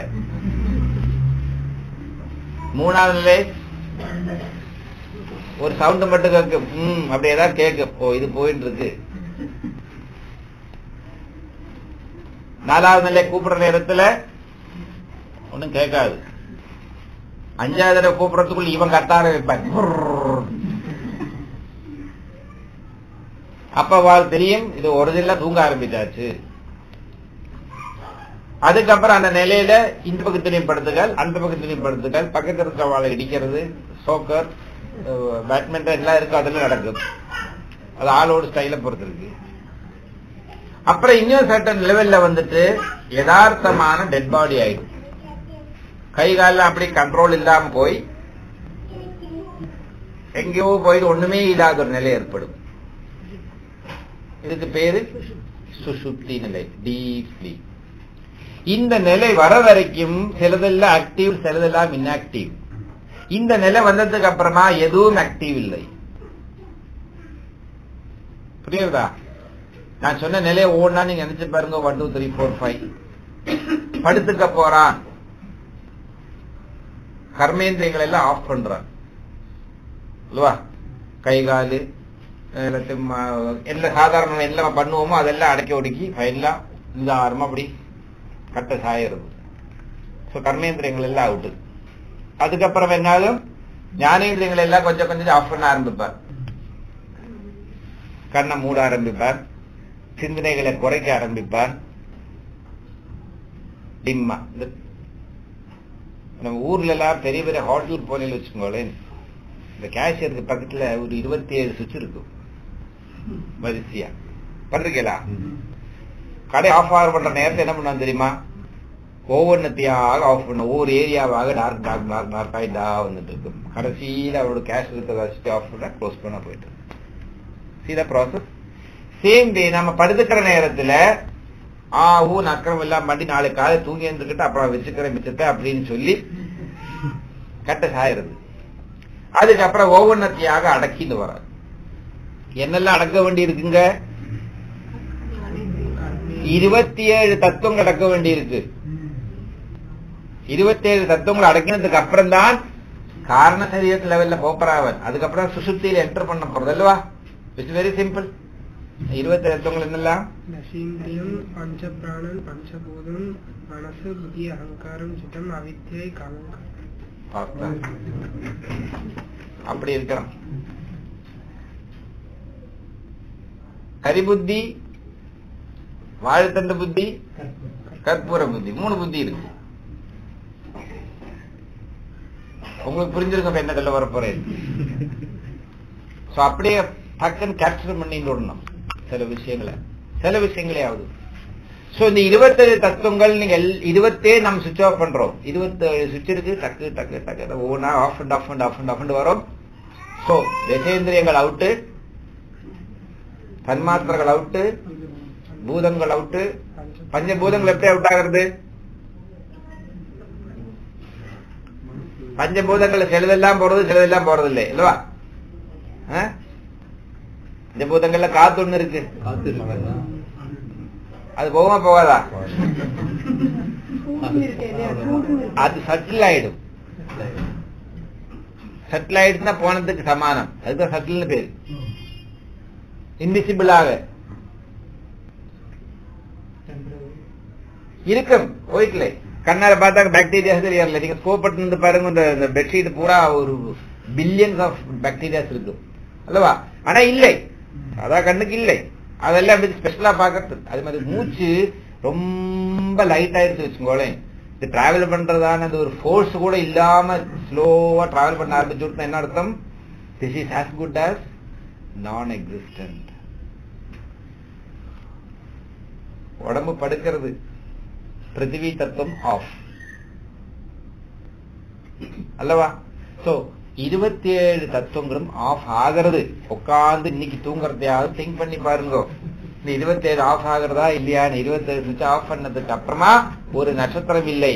மூணாவது நிலை ஒரு சவுண்ட் மட்டும் கேக்கு ம் அப்படி ஏதாவது கேக்கு ஓ இது போயிட்டு இருக்கு நாலாவது நிலை கூப்பிடுற நேரத்துல ஒண்ணும் கேட்காது அஞ்சாவது தடவை கூப்பிடுறதுக்குள்ள இவன் கத்தார வைப்பான் அப்ப வாழ் தெரியும் இது ஒரிஜினலா தூங்க ஆரம்பிச்சாச்சு அதுக்கப்புறம் அந்த நிலையில இந்த பக்கத்திலையும் படுத்துகள் அந்த பக்கத்திலையும் படுத்துகள் பக்கத்துல இருக்கவாளை இடிக்கிறது சோக்கர் பேட்மிண்டன் எல்லாம் இருக்கு அதெல்லாம் நடக்கும் அது ஆளோட ஸ்டைல பொறுத்து இருக்கு அப்புறம் இன்னும் சர்டன் லெவல்ல வந்துட்டு யதார்த்தமான டெட் பாடி ஆயிடும் கை காலில் அப்படி கண்ட்ரோல் இல்லாம போய் எங்கேயோ போய் ஒண்ணுமே இல்லாத ஒரு நிலை ஏற்படும் இதுக்கு பேரு சுசுப்தி நிலை டீப்லி இந்த நிலை வர வரைக்கும் சிலதெல்லாம் ஆக்டிவ் சிலதெல்லாம் இன்ஆக்டிவ் இந்த நிலை வந்ததுக்கு அப்புறமா எதுவும் ஆக்டிவ் இல்லை புரியுதா நான் சொன்ன நிலையை ஓடனா நீங்க நினைச்சு பாருங்க one two three four five படுத்துக்க போறான் கர்மேந்திரியங்கள் எல்லாம் ஆஃப் பண்றான் இல்லவா கை காலு எல்லாத்தையும், ஆ, எல்லாம் சாதாரண எல்லாம் பண்ணுவோமோ அதெல்லாம் அடக்கி ஒடுக்கி எல்லாம் இந்த ஆரமா அப்படி கட்ட சாயிறது ஸோ கர்மேந்திரியங்கள் எல்லாம் அவுட்டு அதுக்கப்புறம் என்னாலும் ஞானேந்திரியங்கள் எல்லாம் கொஞ்சம் கொஞ்சம் ஆஃப் பண்ண ஆரம்பிப்பார் கண்ணை மூட ஆரம்பிப்பார் சிந்தனைகளை குறைக்க ஆரம்பிப்பார் டிம்மா இந்த நம்ம ஊர்ல எல்லாம் பெரிய பெரிய ஹோட்டல் போனீங்கன்னு வச்சுக்கோங்களேன் இந்த கேஷியருக்கு பக்கத்துல ஒரு இருபத்தி ஏழு சுவிட்ச் இருக்கும் வரிசையா பண்றீங்களா கடை ஆஃப் ஆஃப் பண்ற நேரத்தை என்ன பண்ணுவாங்க தெரியுமா ஒவ்வொன்றத்தையாக ஆஃப் பண்ண ஒவ்வொரு ஏரியாவாக டார்க் டார்க் டார்க் டார்க் ஆயிட்டா வந்துட்டு இருக்கும் கடைசியில் அவரோட கேஷ் இருக்கிறத வச்சுட்டு ஆஃப் பண்ண க்ளோஸ் பண்ண போயிட்டு சீதா ப்ராசஸ் சேம் டே நம்ம படுத்துக்கிற நேரத்துல ஆ ஊ நக்கரம் எல்லாம் பண்ணி நாளைக்கு காலை தூங்கி இருந்துக்கிட்டு அப்புறம் வச்சுக்கிறேன் மிச்சத்தை அப்படின்னு சொல்லி கட்ட சாயிறது அதுக்கப்புறம் ஒவ்வொன்றத்தையாக அடக்கிட்டு வராது என்னெல்லாம் அடக்க வேண்டி இருக்குங்க இருபத்தி ஏழு தத்துவங்கள் அடக்க வேண்டி இருக்கு இருபத்தி ஏழு தத்துவங்கள் அடக்கினதுக்கு அப்புறம் தான் காரண சரீரத்து லெவல்ல போப்பறாவன் அதுக்கப்புறம் சுசுப்தியில என்டர் பண்ண போறது அல்லவா இட்ஸ் வெரி சிம்பிள் இருபத்தி ஏழு தத்துவங்கள் என்னெல்லாம் దశేంద్రియం పంచప్రాణం పంచభూతం మనసు బుద్ధి అహంకారం చిత్తం అవిద్య కామం பார்த்தா. அப்படி இருக்கிறான் கரிபுத்தி வாழைத்தண்டு புத்தி கற்பூர புத்தி மூணு புத்தி இருக்கு உங்களுக்கு புரிஞ்சிருக்கும் இப்ப என்ன சொல்ல வர போறேன் சோ அப்படியே டக்குன்னு கேப்சர் பண்ணிட்டு விடணும் சில விஷயங்களை சில விஷயங்களே ஆகுது சோ இந்த இருபத்தேழு தத்துவங்கள் நீங்க எல்- இருபத்தே நம்ம சுவிட்ச் ஆஃப் பண்றோம் இருபத்தேழு சுவிட்ச் இருக்கு டக்கு டக்கு டக்கு ஒவ்வொன்றா off and off and off and off and வரும் சோ தசேந்திரியங்கள் அவுட்டு தன்மாத்திரங்கள் அவுட்டு பூதங்கள் அவுட்டு பஞ்சபூதங்கள் எப்படி அவுட் ஆகிறது பஞ்சபூதங்கள் சிலதெல்லாம் போறது சிலதெல்லாம் போறது இல்லை இல்லவா ஆ? பஞ்சபூதங்கள்ல காத்து ஒண்ணு இருக்கு அது போகுமா போகாதா சூடு இருக்கு இல்லையா சூடு இருக்கு. அது சட்டில் ஆயிடும் சட்டில் ஆயிடுச்சுன்னா போனதுக்கு சமானம் அதுதான் சட்டில்னு பேரு இன்விசிபிளாக இருக்கும் போயிட்டல கண்ணால பார்த்தா பாக்டீரியாஸ் தெரியல நீங்க ஸ்கோப் பண்ணி வந்து பாருங்க இந்த- இந்த பெட்ஷீட் பூரா ஒரு பில்லியன்ஸ் ஆஃப் பாக்டீரியாஸ் இருக்கும் அல்லவா ஆனா இல்லை அதான் கண்ணுக்கு இல்லை அதெல்லாம் அப்படி ஸ்பெஷலா பாக்குறது அது மாதிரி மூச்சு ரொம்ப லைட் ஆயிடுச்சு வச்சுக்கோங்களேன் இது டிராவல் பண்றதான அந்த ஒரு ஃபோர்ஸ் கூட இல்லாம ஸ்லோவா டிராவல் பண்ண ஆரம்பிச்சு என்ன அர்த்தம் this is as good as non existent உடம்பு படுக்கிறது பிருத்திவி தத்துவம் ஆஃப் அல்லவா சோ இருபத்தி ஏழு தத்துவங்களும் ஆஃப் ஆகிறது உட்கார்ந்து இன்னைக்கு தூங்குறதையாவது திங்க் பண்ணி பாருங்க இந்த இருபத்தி ஏழு ஆஃப் ஆகுறதா இல்லையான்னு இருபத்தி ஏழு சுவிட்ச் ஆஃப் பண்ணதுக்கு அப்புறமா ஒரு நட்சத்திரம் இல்லை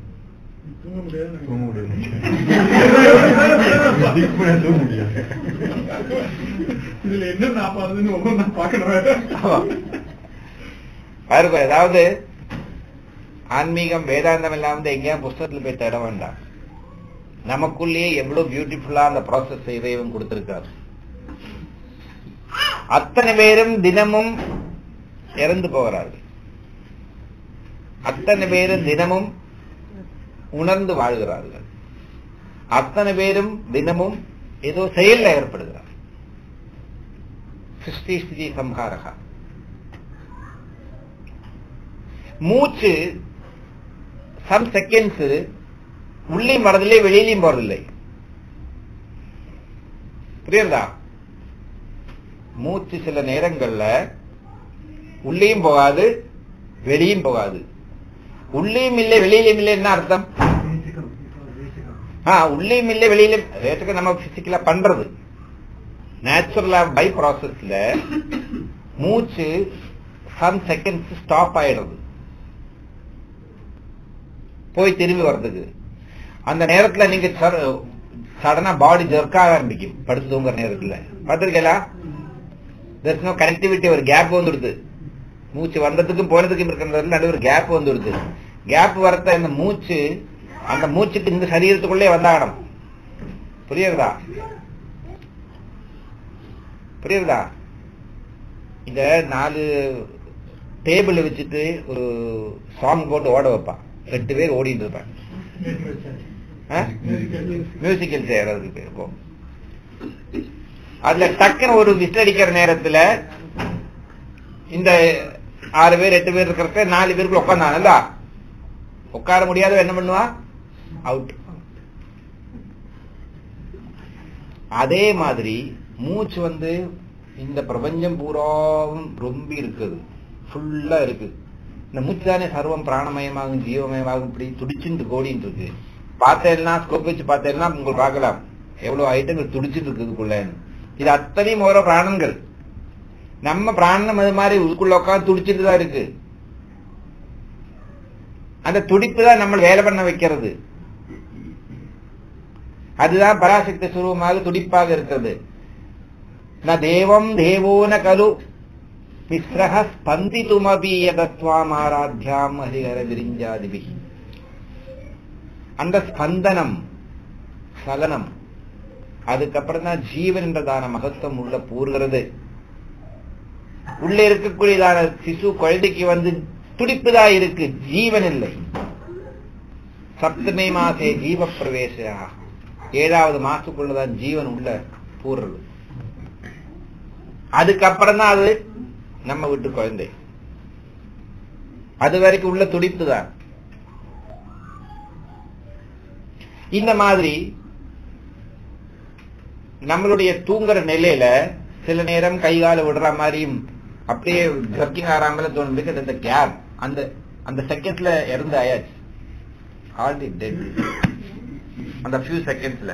இதுல என்ன நாப்பாதுன்னு ஒவ்வொன்றா பாக்கணும் ஆமா. பாருங்க அதாவது ஆன்மீகம் வேதாந்தம் எல்லாம் வந்து எங்கேயா புஸ்தகத்துல போய் தேட வேண்டாம் நமக்குள்ளேயே எவ்வளவு பியூட்டிஃபுல்லா அந்த ப்ராசஸ் இறைவன் கொடுத்திருக்காரு அத்தனை பேரும் தினமும் இறந்து போகிறார்கள் அத்தனை பேரும் தினமும் உணர்ந்து வாழ்கிறார்கள் அத்தனை பேரும் தினமும் ஏதோ செயல்ல ஏற்படுகிறார் சிருஷ்டி ஸ்திதி சம்ஹாரகா மூச்சு சம் செகண்ட்ஸ் உள்ளேயும் வரதில்லை வெளியிலையும் போறதில்லை புரியுதா மூச்சு சில நேரங்கள்ல உள்ளேயும் போகாது வெளியும் போகாது உள்ளேயும் இல்லை வெளியிலும் இல்லை என்ன அர்த்தம் Basicum, because basicum. ஆ உள்ளேயும் இல்லை வெளியிலும் ரேட்டுக்கு நம்ம பிசிக்கலா பண்றது நேச்சுரலா பை ப்ராசஸ்ல மூச்சு சம் செகண்ட்ஸ் ஸ்டாப் ஆயிடுறது போய் திரும்பி வர்றதுக்கு அந்த நேரத்துல நீங்க சடனா பாடி ஜெர்க்காக ஆரம்பிக்கும் படுத்து தூங்குற நேரத்துல பார்த்திருக்கீங்களா there's no கனெக்டிவிட்டி ஒரு கேப் வந்துடுது மூச்சு வந்ததுக்கும் போனதுக்கும் இருக்கிற நடுவு ஒரு கேப் வந்துடுது கேப் வரத்த இந்த மூச்சு அந்த மூச்சுக்கு இந்த சரீரத்துக்குள்ளே வந்தாகணும் புரியுறதா புரியுறதா இந்த நாலு டேபிள் வச்சுட்டு ஒரு சாங் போட்டு ஓட வைப்பான் எட்டு பேர் ஓடிட்டு இருப்பான் மியூசிக்கல் செய்யறதுக்கு பேர் இப்போ அதுல டக்குன்னு ஒரு விசில் அடிக்கிற நேரத்துல இந்த ஆறு பேர் எட்டு பேர் இருக்கிறத நாலு பேருக்குள்ள உட்காந்தாங்கல்ல உட்கார முடியாத என்ன பண்ணுவா அவுட் அதே மாதிரி மூச்சு வந்து இந்த பிரபஞ்சம் பூராவும் ரொம்ப இருக்குது ஃபுல்லா இருக்கு இந்த மூச்சு தானே சர்வம் பிராணமயமாகும் ஜீவமயமாகும் இப்படி துடிச்சுட்டு கோடின்னு இருக்கு பார்த்தேன்னா ஸ்கோப் வச்சு பார்த்தேன்னா உங்களுக்கு பார்க்கலாம் எவ்வளவு ஐட்டங்கள் துடிச்சுட்டு இருக்கு இதுக்குள்ள இது அத்தனையும் ஓரோ பிராணங்கள் நம்ம பிராணம் அது மாதிரி உள்ளுக்குள்ள உட்காந்து துடிச்சிட்டு தான் இருக்கு அந்த துடிப்பு தான் நம்ம வேலை பண்ண வைக்கிறது அதுதான் பராசக்தி சுரூபமாக துடிப்பாக இருக்கிறது ந தேவம் தேவோன கலு மிஸ்ரஹ ஸ்பந்திதுமபி யதத்வாம் ஆராத்யாம் ஹரிஹர விரிஞ்சாதிபி அந்த ஸ்பந்தனம் சலனம் அதுக்கப்புறம் தான் ஜீவன் என்றதான மகத்துவம் உள்ள பூர்கிறது உள்ளே இருக்கக்கூடியதான சிசு குழந்தைக்கு வந்து துடிப்புதான் இருக்கு ஜீவன் இல்லை சப்தமே மாசே ஜீவ பிரவேச ஏழாவது மாசத்துக்குள்ளதான் ஜீவன் உள்ள பூர்றது அதுக்கப்புறம் தான் அது நம்ம வீட்டு குழந்தை அது வரைக்கும் உள்ள துடிப்பு தான் இந்த மாதிரி நம்மளுடைய தூங்குற நிலையில சில நேரம் கை கால விடுற மாதிரியும் அப்படியே ஜர்க்கிங் ஆறாமல தோணும் பிகாஸ் அந்த கேப் அந்த அந்த செகண்ட்ல இறந்து ஆயாச்சு ஆல்ரெடி டெட் அந்த ஃபியூ செகண்ட்ஸ்ல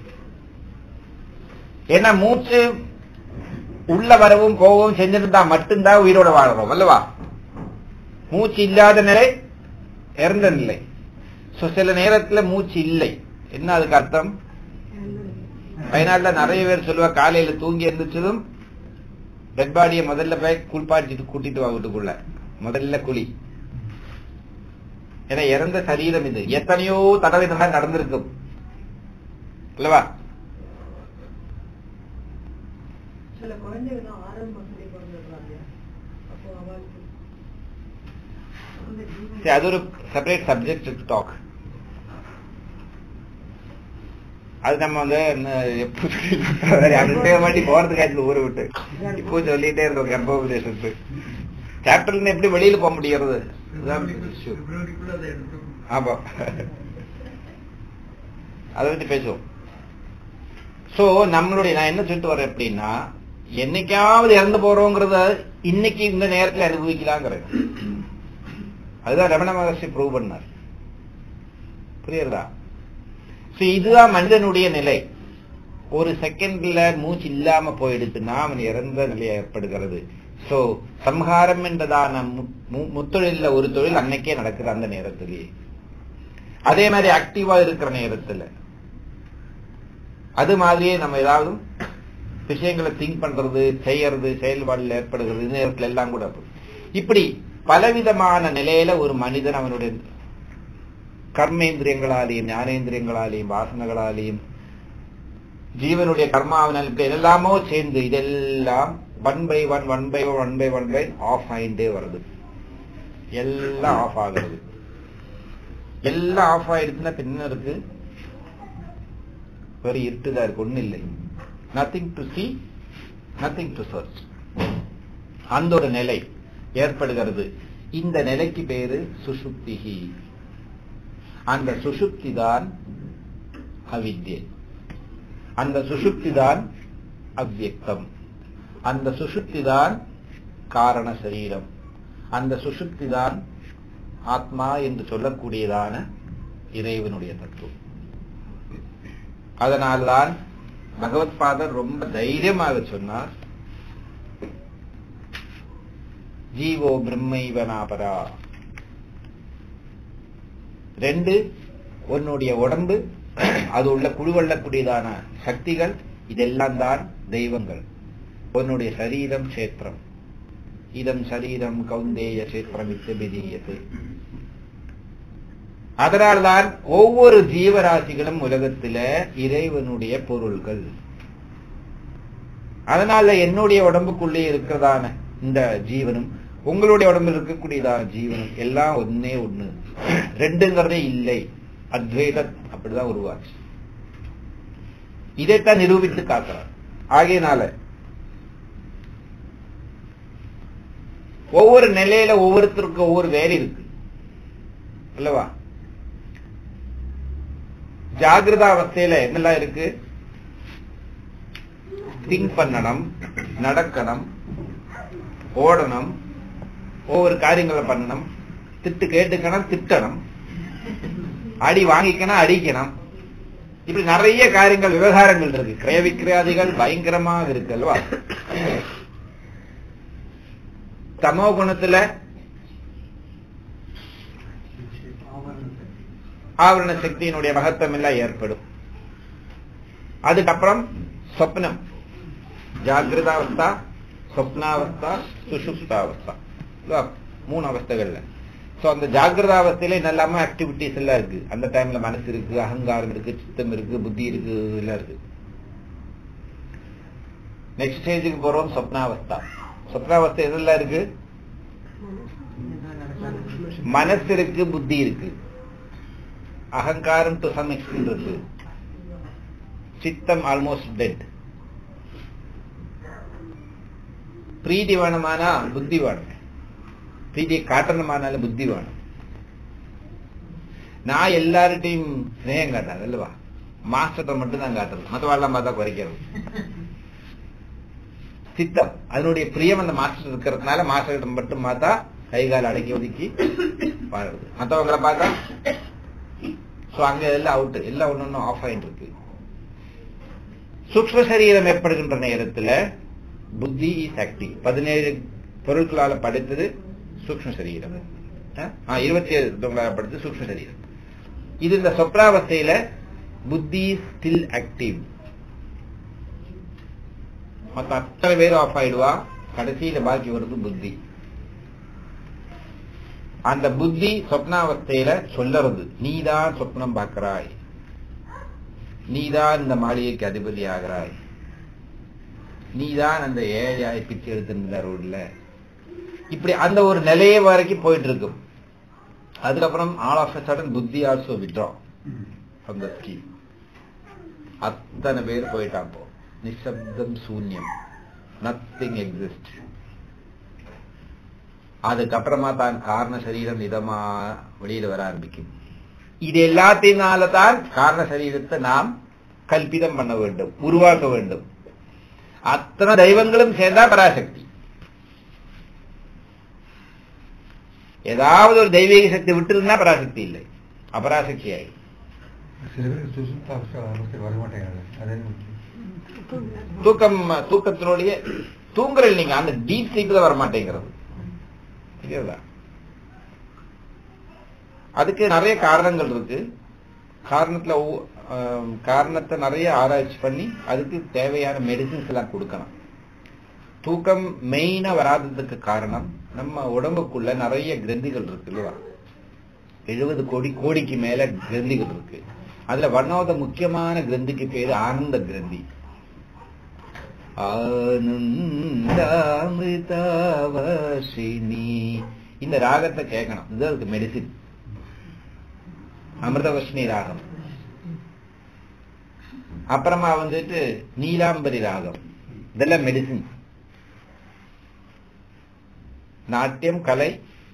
ஏன்னா மூச்சு உள்ள வரவும் போகவும் செஞ்சிருந்தா மட்டும்தான் உயிரோட வாழறோம் அல்லவா மூச்சு இல்லாத நிலை இறந்த நிலை சோ சில நேரத்துல மூச்சு இல்லை என்ன அதுக்கு அர்த்தம் வயநாட்டுல நிறைய பேர் சொல்லுவா காலையில தூங்கி எழுந்திரிச்சதும் டெட் பாடியை முதல்ல போய் குளிப்பாட்டிட்டு கூட்டிட்டு வா வீட்டுக்குள்ள முதல்ல குழி ஏன்னா இறந்த சரீரம் இது எத்தனையோ தடவை இந்த மாதிரி நடந்திருக்கும் அல்லவா சில குழந்தைங்க தான் ஆறாம் மாசத்துலயே பிறந்துடுறாங்க அப்போ அவளுக்கு அந்த ஜீவன் சரி, அது ஒரு செப்பரேட் சப்ஜெக்ட் டு டாக் அது நம்ம வந்து என்ன, எப்போ சொல்லிட்டு அடுத்த வாட்டி போறதுக்கு ஆச்சு ஊரை விட்டு இப்போ சொல்லிட்டே இருக்கோம் கர்ப்போபதேசத்து சாப்டர்ல எப்படி வெளியில போக முடியறது இதுதான் issue. பிப்ரவரிக்குள்ள அதை எடுத்துக்கணும் ஆமா அதை பத்தி பேசுவோம் சோ நம்மளுடைய நான் என்ன சொல்லிட்டு வரேன் அப்படின்னா என்னைக்காவது இறந்து போறோங்கிறத இன்னைக்கு இந்த நேரத்துல அனுபவிக்கலாங்கிறேன் அதுதான் ரமண மகர்ஷி ப்ரூவ் பண்ணார் புரியுறதா சோ இதுதான் மனிதனுடைய நிலை ஒரு செகண்ட்ல மூச்சு இல்லாம போயிடுச்சுன்னா அவன் இறந்த நிலை ஏற்படுகிறது சோ சம்ஹாரம் என்றதான மு- மு- முத்தொழில்ல ஒரு தொழில் அன்னைக்கே நடக்குது அந்த நேரத்திலேயே அதே மாதிரி ஆக்டிவா இருக்கிற நேரத்துல அது மாதிரியே நம்ம ஏதாவது விஷயங்களை திங்க் பண்றது செய்யறது செயல்பாடுல ஏற்படுகிறது இந்த நேரத்துல எல்லாம் கூட அப்படி. இப்படி பலவிதமான நிலையில ஒரு மனிதன் அவனுடைய கர்மேந்திரியங்களாலேயும் ஞானேந்திரியங்களாலேயும் வாசனைகளாலேயும் ஜீவனுடைய கர்மாவினால் இப்படி எல்லாமோ சேர்ந்து இதெல்லாம் one by one one by one by one by off ஆயிட்டே வருது எல்லாம் ஆஃப் ஆகுறது எல்லாம் ஆஃப் ஆயிடுச்சுன்னா பின்ன இருக்கு வெறும் இருட்டுதான் இருக்கு ஒண்ணு இல்லை nothing to see nothing to search அந்த ஒரு நிலை ஏற்படுகிறது இந்த நிலைக்கு பேரு சுஷுப்திகி அந்த சுஷுப்தி தான் அவித்யை அந்த சுஷுப்தி தான் அவ்வியக்தம் அந்த சுஷுப்தி தான் காரண சரீரம் அந்த சுஷுப்தி தான் ஆத்மா என்று சொல்லக்கூடியதான இறைவனுடைய தத்துவம் அதனால்தான் பகவத் பாதர் ரொம்ப தைரியமாக சொன்னார் ஜீவோ பிரம்மைவனாபரா ரெண்டு உன்னுடைய உடம்பு அது உள்ள குழுவள்ளக்கூடியதான சக்திகள் இதெல்லாம் தான் தெய்வங்கள் உன்னுடைய சரீரம் கஷேத்திரம் இதம் சரீரம் கௌந்தேய கஷேத்திரம் இத்தபிதீயத்தை அதனால்தான் ஒவ்வொரு ஜீவராசிகளும் உலகத்தில இறைவனுடைய பொருள்கள் அதனால என்னுடைய உடம்புக்குள்ளே இருக்கிறதான இந்த ஜீவனும் உங்களுடைய உடம்பில் இருக்கக்கூடியதான ஜீவனும் எல்லாம் ஒன்னே ஒண்ணு ரெண்டுங்கிறதே இல்லை அத்வைத அப்படிதான் உருவாச்சு இதைத்தான் நிரூபித்து காக்கிறார் ஆகையினால ஒவ்வொரு நிலையில ஒவ்வொருத்தருக்கும் ஒவ்வொரு வேலை இருக்கு அல்லவா ஜாகிரதா அவஸ்தையில என்னெல்லாம் இருக்கு திங்க் பண்ணணும் நடக்கணும் ஓடணும் ஒவ்வொரு காரியங்களை பண்ணணும் திட்டு கேட்டுக்கணும் திட்டணும் அடி வாங்கிக்கணும் அடிக்கணும் இப்படி நிறைய காரியங்கள் விவகாரங்கள் இருக்கு கிரய விக்கிரயாதிகள் பயங்கரமாக இருக்கு அல்வா தமோ குணத்துல ஆவரண சக்தியினுடைய மகத்துவம் எல்லாம் ஏற்படும் அதுக்கப்புறம் சொப்னம் ஜாகிரதாவஸ்தா சொப்னாவஸ்தா சுஷுப்தாவஸ்தா இல்லையா? மூணு அவஸ்தைகள்ல சோ அந்த ஜாகிரதாவஸ்தையில நல்லமா ஆக்டிவிட்டிஸ் எல்லாம் இருக்கு அந்த டைம்ல மனசு இருக்கு அகங்காரம் இருக்கு சித்தம் இருக்கு புத்தி இருக்கு எல்லாம் இருக்கு நெக்ஸ்ட் ஸ்டேஜுக்கு போறோம் சொப்னாவஸ்தா சொப்னாவஸ்தை எதெல்லாம் இருக்கு மனசு இருக்கு புத்தி இருக்கு அகங்காரம் டு சம் எக்ஸ்டென்ட் இருக்கு சித்தம் ஆல்மோஸ்ட் டெட் பிரீதி வேணுமானா புத்தி வேணும் பிரீதியை காட்டணுமானாலும் புத்தி வேணும் நான் எல்லார்ட்டையும் ஸ்னேகம் காட்டாது அல்லவா மாஸ்டர்கிட்ட மட்டும் தான் காட்டுறது மற்றவாள்லாம் பார்த்தா குறைக்கிறது சித்தம் அதனுடைய பிரியம் அந்த மாஸ்டர் இருக்கிறதுனால மாஸ்டர் கிட்ட மட்டும் பார்த்தா கை கால் அடக்கி ஒதுக்கி வாழுது மற்றவங்களை பார்த்தா சோ அங்க எல்லாம் அவுட் எல்லாம் ஒண்ணு ஒண்ணு ஆஃப் ஆயிட்டு இருக்கு சூக்ம சரீரம் ஏற்படுகின்ற நேரத்துல புத்தி சக்தி பதினேழு பொருட்களால படைத்தது சூக்ம சரீரம் ஆ, இருபத்தி ஏழு பொருட்களால படைத்தது சூக்ம சரீரம் இது இந்த சொப்ராவஸ்தையில புத்தி ஸ்டில் ஆக்டிவ் மத்த அத்தனை பேரும் ஆஃப் ஆயிடுவா கடைசியில பாக்கி வருது புத்தி அந்த புத்தி சொப்னாவஸ்தையில சொல்லறது நீதான் சொப்னம் பார்க்கிறாய் நீதான் இந்த மாளிகைக்கு அதிபதி ஆகிறாய் நீதான் அந்த ஏழையாய் பிச்சை எடுத்திருந்த ரோட்ல இப்படி அந்த ஒரு நிலைய வரைக்கும் போயிட்டு இருக்கும் அதுக்கப்புறம் ஆல் ஆஃப் சடன் புத்தி also withdraw from the scheme அத்தனை பேர் போயிட்டான் போ நிசப்தம் சூன்யம் நத்திங் எக்ஸிஸ்ட் அதுக்கப்புறமா தான் காரண சரீரம் இதமா வெளியில வர ஆரம்பிக்கும் இது எல்லாத்தினால தான் காரண சரீரத்தை நாம் கல்பிதம் பண்ண வேண்டும் உருவாக்க வேண்டும் அத்தனை தெய்வங்களும் சேர்ந்தா பராசக்தி ஏதாவது ஒரு தெய்வீக சக்தி விட்டுருந்தா பராசக்தி இல்லை அபராசக்தி ஆயிடும் சில பேர் சுசுப்த அவஸ்தை வர மாட்டேங்கிறாங்க அது என்ன முக்கியம் தூக்கம் தூக்கத்தினுடைய தூங்குறல் நீங்க அந்த டீப் ஸ்லீப்ல வர மாட்டேங்கிறது புரியுதா அதுக்கு நிறைய காரணங்கள் இருக்கு காரணத்துல ஒவ்வொ- ஆம், காரணத்தை நிறைய ஆராய்ச்சி பண்ணி அதுக்கு தேவையான மெடிசின்ஸ் எல்லாம் கொடுக்கணும் தூக்கம் மெயினா வராததுக்கு காரணம் நம்ம உடம்புக்குள்ள நிறைய கிரந்திகள் இருக்கு இல்லையா எழுபது கோடி கோடிக்கு மேல கிரந்திகள் இருக்கு அதுல ஒன் ஆஃப் த முக்கியமான கிரந்திக்கு பேரு ஆனந்த கிரந்தி ஆனந்தாமிருதாவசினி இந்த ராகத்தை கேட்கணும் இது அதுக்கு மெடிசின் அமிர்தவர்ஷினி ராகம் அப்புறமா வந்துட்டு நீலாம்பரி ராகம் இதெல்லாம் மெடிசின் நாட்டியம் கலை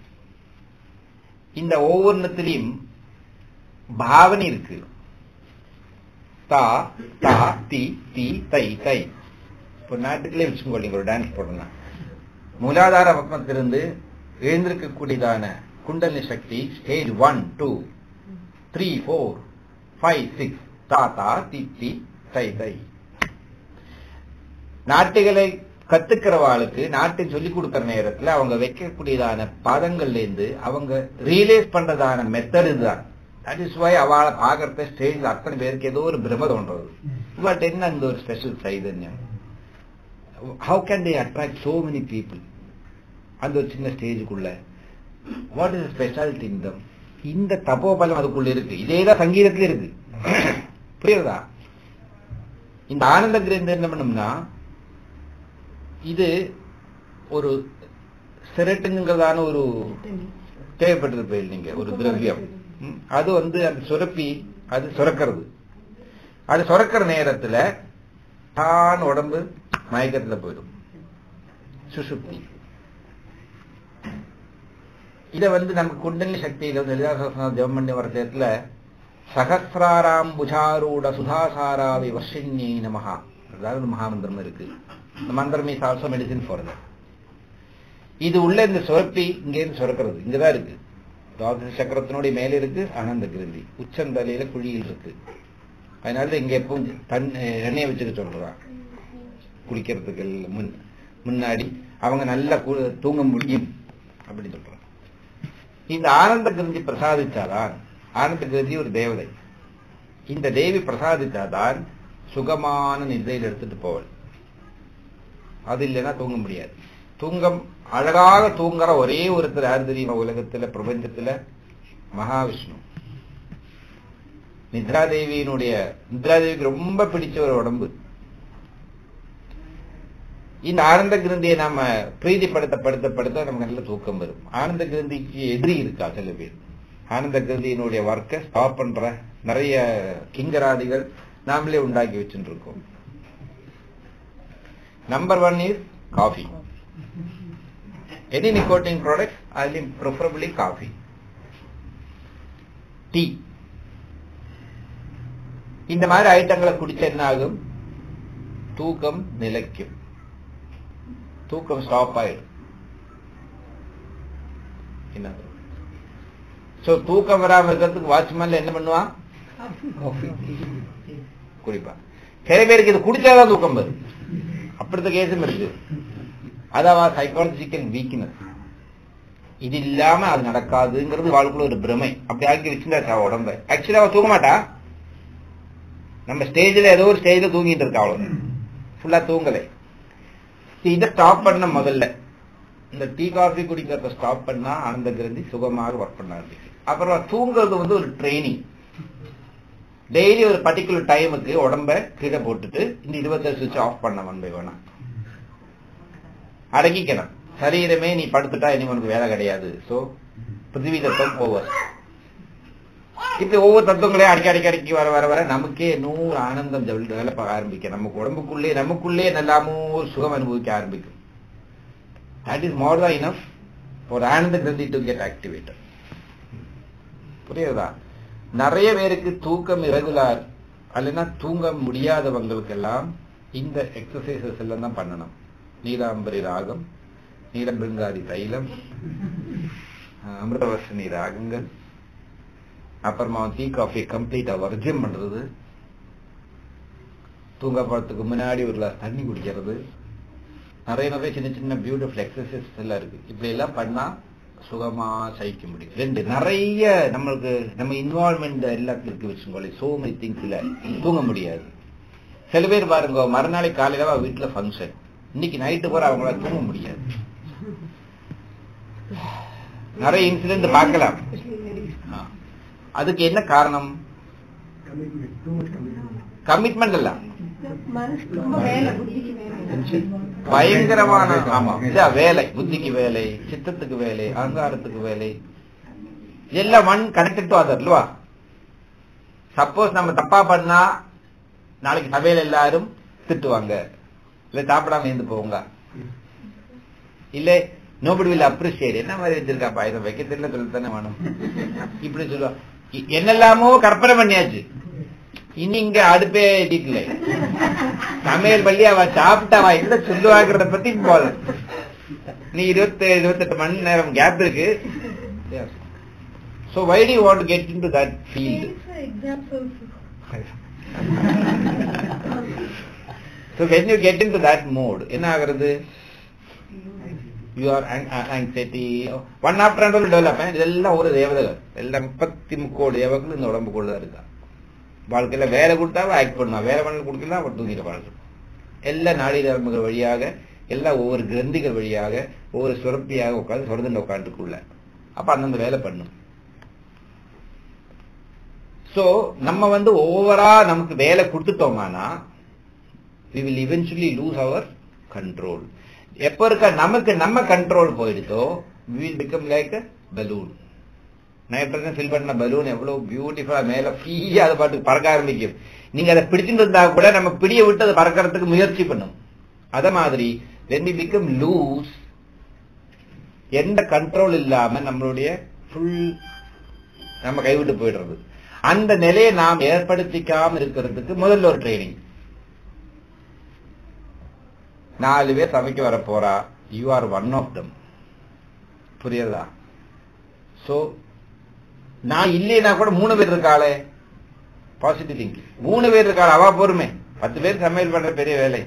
இந்த ஒவ்வொன்றுத்திலையும் பாவனை இருக்கு தா தா தி தி தை தை இப்போ நாட்டுக்குள்ளே வச்சுக்கோ நீங்க ஒரு டான்ஸ் போடணும் மூலாதார பக்கத்திலிருந்து எழுந்திருக்கக்கூடியதான குண்டலினி சக்தி stage one two three four five six தாத்தா தித்தி தை தை நாட்டுகளை கத்துக்கிறவாளுக்கு நாட்டை சொல்லிக் கொடுக்கிற நேரத்துல அவங்க வைக்கக்கூடியதான பாதங்கள்ல இருந்து அவங்க ரியலைஸ் பண்றதான மெத்தட் இதுதான் தட் இஸ் வை அவளை பாக்குறத ஸ்டேஜ்ல அத்தனை பேருக்கு ஏதோ ஒரு பிரம தோன்றது பட் என்ன அந்த ஒரு ஸ்பெஷல் சைதன்யம் how can they attract so many people அந்த ஒரு சின்ன ஸ்டேஜுக்குள்ள வாட் இஸ் ஸ்பெஷாலிட்டி இந்த இந்த தபோபலம் அதுக்குள்ள இருக்கு இதேதான் சங்கீதத்துல இருக்கு புரியுதா இந்த ஆனந்த கிரந்தம் என்ன பண்ணும்னா இது ஒரு செரட்டுங்கிறதான ஒரு தேவைப்பட்டது போயில் நீங்க ஒரு திரவியம் ம், அது வந்து அந்த சுரப்பி அது சுரக்கிறது அது சுரக்கிற நேரத்துல தான் உடம்பு மயக்கத்துல போயிடும் சுசுப்தி இத வந்து நமக்கு குண்டலினி சக்தியில வந்து லலிதா ஜெபம் பண்ணி வர நேரத்துல சகசிராராம் புஜாரூட சுதாசாராவி வர்ஷினி நமஹா அதாவது மகாமந்திரம் இருக்கு இந்த மந்திரம் இஸ் ஆல்சோ மெடிசின் ஃபார் இது உள்ள இந்த சுரப்பி இங்க இருந்து சுரக்கிறது இங்கதான் இருக்கு துவாதச சக்கரத்தினுடைய மேல இருக்கு ஆனந்த கிருந்தி உச்சந்தலையில குழியில் இருக்கு அதனால இங்க எப்பவும் தன் எண்ணெயை வச்சுக்க சொல்றான் குளிக்கிறதுக்கு எல்லாம் முன் முன்னாடி அவங்க நல்லா கு- தூங்க முடியும் அப்படி சொல்றாங்க இந்த ஆனந்த கிருந்தி பிரசாதிச்சாதான் ஆனந்த கிருந்தி ஒரு தேவதை இந்த தேவி பிரசாதிச்சாதான் சுகமான நிலையில் எடுத்துட்டு போவல் அது இல்லைன்னா தூங்க முடியாது தூங்கம் அழகாக தூங்குற ஒரே ஒருத்தர் யார் தெரியுமா உலகத்துல பிரபஞ்சத்துல மகாவிஷ்ணு நித்ராதேவியினுடைய நித்ராதேவிக்கு ரொம்ப பிடிச்ச ஒரு உடம்பு இந்த ஆனந்த கிருந்தியை நாம பிரீதிப்படுத்த படுத்த படுத்த நமக்கு நல்ல தூக்கம் வரும் ஆனந்த கிருந்திக்கு எதிரி இருக்கா சில பேர் ஆனந்த கிருந்தியினுடைய ஒர்க்கை ஸ்டாப் பண்ற நிறைய கிங்கராதிகள் நாமளே உண்டாக்கி வச்சுட்டு இருக்கோம் number one is coffee any nicotine product அதுலயும் ப்ரிஃபரபிளி காஃபி டீ இந்த மாதிரி ஐட்டங்களை குடிச்ச என்ன ஆகும் தூக்கம் நிலைக்கும் தூக்கம் ஸ்டாப் ஆயிடும் என்ன சோ தூக்கம் வராம இருக்கிறதுக்கு வாட்ச்மேன்ல என்ன பண்ணுவான் குடிப்பான் சில பேருக்கு இது குடிச்சாதான் தூக்கம் வரும் அப்படித்த கேஸும் இருக்கு அதான் சைக்காலஜிக்கல் வீக்னஸ் இது இல்லாம அது நடக்காதுங்கிறது வாழ்க்குள்ள ஒரு பிரமை அப்படி ஆக்கி வச்சிருந்தா உடம்ப ஆக்சுவலா அவ தூங்க மாட்டா நம்ம ஸ்டேஜ்ல ஏதோ ஒரு ஸ்டேஜ்ல தூங்கிட்டு இருக்கா அவ்வளவு ஃபுல்லா தூங்கலை இதை ஸ்டாப் பண்ண முதல்ல இந்த டீ காஃபி குடிக்கிறத ஸ்டாப் பண்ணா ஆனந்த கிரந்தி சுகமாக ஒர்க் பண்ண ஆரம்பிக்கும் அப்புறம் தூங்குறது வந்து ஒரு ட்ரைனிங் டெய்லி ஒரு பர்டிகுலர் டைமுக்கு உடம்ப கீழே போட்டுட்டு இந்த இருபத்தேழு சுவிட்ச் ஆஃப் பண்ண ஒன் பை ஒன்னா அடக்கிக்கணும் சரீரமே நீ படுத்துட்டா இனி உனக்கு வேலை கிடையாது சோ பிருத்திவி தத்துவம் ஓவர் இப்படி ஒவ்வொரு தத்துவங்களையும் அடிக்கடி அடிக்கி அடிக்கி வர வர வர நமக்கே நூறு ஆனந்தம் டெவலப் ஆக ஆரம்பிக்கும் நமக்கு உடம்புக்குள்ளே நமக்குள்ளே நல்லாமோ ஒரு சுகம் அனுபவிக்க ஆரம்பிக்கும் தட் இஸ் மோர் தான் இனஃப் ஒரு ஆனந்த கிரந்தி டு கெட் ஆக்டிவேட்டட் புரியுதா நிறைய பேருக்கு தூக்கம் இரகுலார் அல்லனா தூங்க முடியாதவங்களுக்கெல்லாம் இந்த எக்ஸசைசஸ் எல்லாம் தான் பண்ணணும் நீலாம்பரி ராகம் நீலம்பிருங்காதி தைலம் அஹ் அமிர்தவர்ஷினி ராகங்கள் அப்புறமா டீ காஃபி கம்ப்ளீட்டா வர்ஜம் பண்றது தூங்க போறதுக்கு முன்னாடி ஒரு கிளாஸ் தண்ணி குடிக்கிறது நிறைய நிறைய சின்ன சின்ன பியூட்டிஃபுல் எக்ஸசைஸ் எல்லாம் இருக்கு இப்படி எல்லாம் பண்ணா சுகமா சகிக்க முடியும் ரெண்டு நிறைய நம்மளுக்கு நம்ம இன்வால்மெண்ட் எல்லாத்துக்கும் இருக்கு வச்சுக்கோங்களே சோ மெனி திங்ஸ்ல தூங்க முடியாது சில பேர் பாருங்க மறுநாளை காலையில அவ வீட்டுல ஃபங்க்ஷன் இன்னைக்கு நைட்டு போற அவங்களால தூங்க முடியாது நிறைய இன்சிடென்ட் பார்க்கலாம் ஆ. அதுக்கு என்ன காரணம் Commitment, too much commitment. Commitment இல்ல மனசு ரொம்ப வேலை புத்திக்கு வேலை பயங்கரமான ஆமா இல்ல வேலை புத்திக்கு வேலை சித்தத்துக்கு வேலை அகங்காரத்துக்கு வேலை எல்லாம் ஒன் கனெக்டட் டு அதர் இல்லவா சப்போஸ் நம்ம தப்பா பண்ணா நாளைக்கு சபையில எல்லாரும் திட்டுவாங்க இல்ல சாப்பிடாம இருந்து போவாங்க இல்ல நோபடி வில் அப்ரிசியேட் என்ன மாதிரி வச்சிருக்கா பாயசம் வைக்க தெரியல சொல்லத்தானே வேணும் இப்படி சொல்லுவா இ- என்னெல்லாமோ கற்பனை பண்ணியாச்சு இனி இங்க அடுப்பே எட்டிக்கல சமையல் பள்ளி அவ சாப்பிட்டாவா என்ன சொல்லுவாங்கிறத பத்தி போதும் நீ இருபத்தி இருபத்தெட்டு மணி நேரம் கேப் இருக்கு So why do you want to get into that field? exams also. so when you get into that mode, என்ன ஆகிறது you are anxiety one after under development இதெல்லாம் ஒரு தேவதைகள் எல்லாம் முப்பத்தி முக்கோடி தேவர்கள் இந்த உடம்புக்குள்ள தான் இருக்கா வாழ்க்கையில வேலை கொடுத்தா ஆக்ட் பண்ணுவா வேலை பண்ண கொடுக்கலாம் அவன் தூங்கிட்டு வாழ்க்கை எல்லா நாடி நரம்புகள் வழியாக எல்லா ஒவ்வொரு கிரந்திகள் வழியாக ஒவ்வொரு சுரப்பியாக உட்காந்து சுரந்துட்டு உட்காந்துக்குள்ள அப்ப அந்தந்த வேலை பண்ணும் சோ நம்ம வந்து ஓவரா நமக்கு வேலை கொடுத்துட்டோமானா we will eventually lose our control எப்ப இருக்க நமக்கு நம்ம கண்ட்ரோல் போயிடுதோ we will become like a balloon நான் எப்படி ஃபில் பண்ண பலூன் எவ்வளவு பியூட்டிஃபுல்லா மேல ஃப்ரீயா அது பாட்டுக்கு பறக்க ஆரம்பிக்கும் நீங்க அதை பிடிச்சிட்டு இருந்தா கூட நம்ம பிடிய விட்டு அதை பறக்கிறதுக்கு முயற்சி பண்ணும் அத மாதிரி when we become loose எந்த கண்ட்ரோல் இல்லாம நம்மளுடைய ஃபுல் நம்ம கைவிட்டு போயிடுறது அந்த நிலையை நாம் ஏற்படுத்திக்காம இருக்கிறதுக்கு முதல்ல ஒரு ட்ரைனிங் நாலு பேர் சபைக்கு வர போறா you are one of them புரியுதா சோ நான் இல்லைனா கூட மூணு பேர் இருக்காளே பாசிட்டிவ் திங்கிங் மூணு பேர் இருக்காள் அவா பொறுமை பத்து பேர் சமையல் பண்ற பெரிய வேலை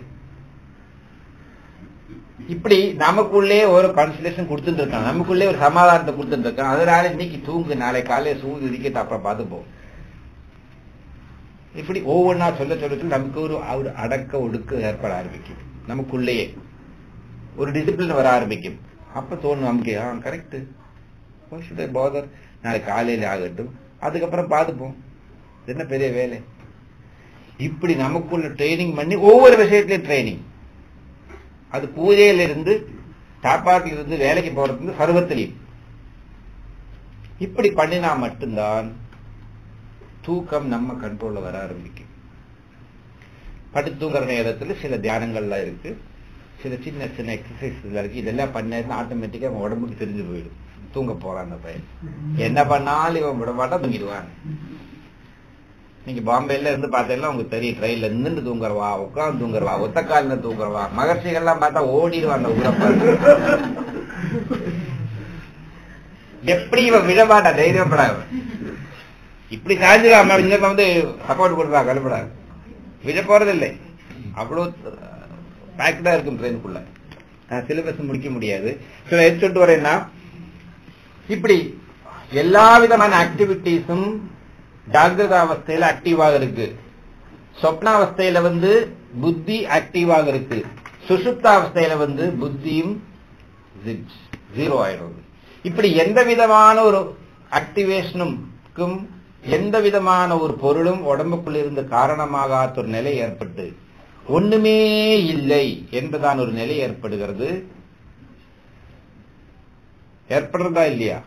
இப்படி நமக்குள்ளே ஒரு கான்சன்ட்ரேஷன் கொடுத்துட்டு இருக்கான் நமக்குள்ளே ஒரு சமாதானத்தை கொடுத்துட்டு இருக்கான் அதனால இன்னைக்கு தூங்கு நாளை காலையில சூழ்ந்து இருக்கட்டு அப்புறம் பார்த்துப்போம் இப்படி ஒவ்வொன்றா சொல்ல சொல்ல நமக்கு ஒரு ஒரு அடக்க ஒடுக்க ஏற்பட ஆரம்பிக்கும் நமக்குள்ளேயே ஒரு டிசிப்ளின் வர ஆரம்பிக்கும் அப்ப தோணும் நமக்கு ஆ கரெக்ட் பாதர் நாளை காலையில ஆகட்டும் அதுக்கப்புறம் பார்த்துப்போம் இது என்ன பெரிய வேலை இப்படி நமக்குள்ள ட்ரைனிங் பண்ணி ஒவ்வொரு விஷயத்திலையும் ட்ரைனிங் அது பூஜையில இருந்து சாப்பாட்டில் இருந்து வேலைக்கு போறது சர்வத்திலையும் இப்படி பண்ணினா மட்டும்தான் தூக்கம் நம்ம கண்ட்ரோல்ல வர ஆரம்பிக்கும் படுத்து தூங்குற நேரத்துல சில தியானங்கள்லாம் இருக்கு சில சின்ன சின்ன எக்ஸசைஸ் இருக்கு இதெல்லாம் பண்ண ஆட்டோமேட்டிக்கா அவன் உடம்புக்கு தெரிஞ்சு போயிடும் தூங்க போறான் அந்த பையன் என்ன பண்ணாலும் இவன் விட மாட்டா தூங்கிடுவான் நீங்க பாம்பேல இருந்து பார்த்தீங்கன்னா உங்களுக்கு தெரியும் ட்ரெயின்ல நின்று தூங்குறவா உட்காந்து தூங்குறவா ஒத்த காலில தூங்குறவா மகர்ஷிகள்லாம் பார்த்தா ஓடிடுவான் அந்த ஊரை பார்த்து எப்படி இவன் விழமாட்டா தைரியப்படாது இப்படி சாஞ்சிடாம இங்க வந்து சப்போர்ட் கொடுப்பா கலப்படாது விழ போறதில்லை அவ்வளவு பேக்டா இருக்கும் ட்ரெயினுக்குள்ள சிலபஸ் முடிக்க முடியாது சில எடுத்துட்டு வரேன்னா இப்படி எல்லா விதமான ஆக்டிவிட்டிஸும் ஜாகிரத அவஸ்தையில ஆக்டிவாக இருக்கு சொப்னாவஸ்தையில வந்து புத்தி ஆக்டிவாக இருக்கு சுசுப்த அவஸ்தையில வந்து புத்தியும் ஜீரோ ஆயிடுறது இப்படி எந்த விதமான ஒரு ஆக்டிவேஷனுக்கும் எந்த விதமான ஒரு பொருளும் உடம்புக்குள்ள இருந்து காரணமாகாத ஒரு நிலை ஏற்பட்டு ஒண்ணுமே இல்லை என்பதான ஒரு நிலை ஏற்படுகிறது ஏற்படுறதா இல்லையா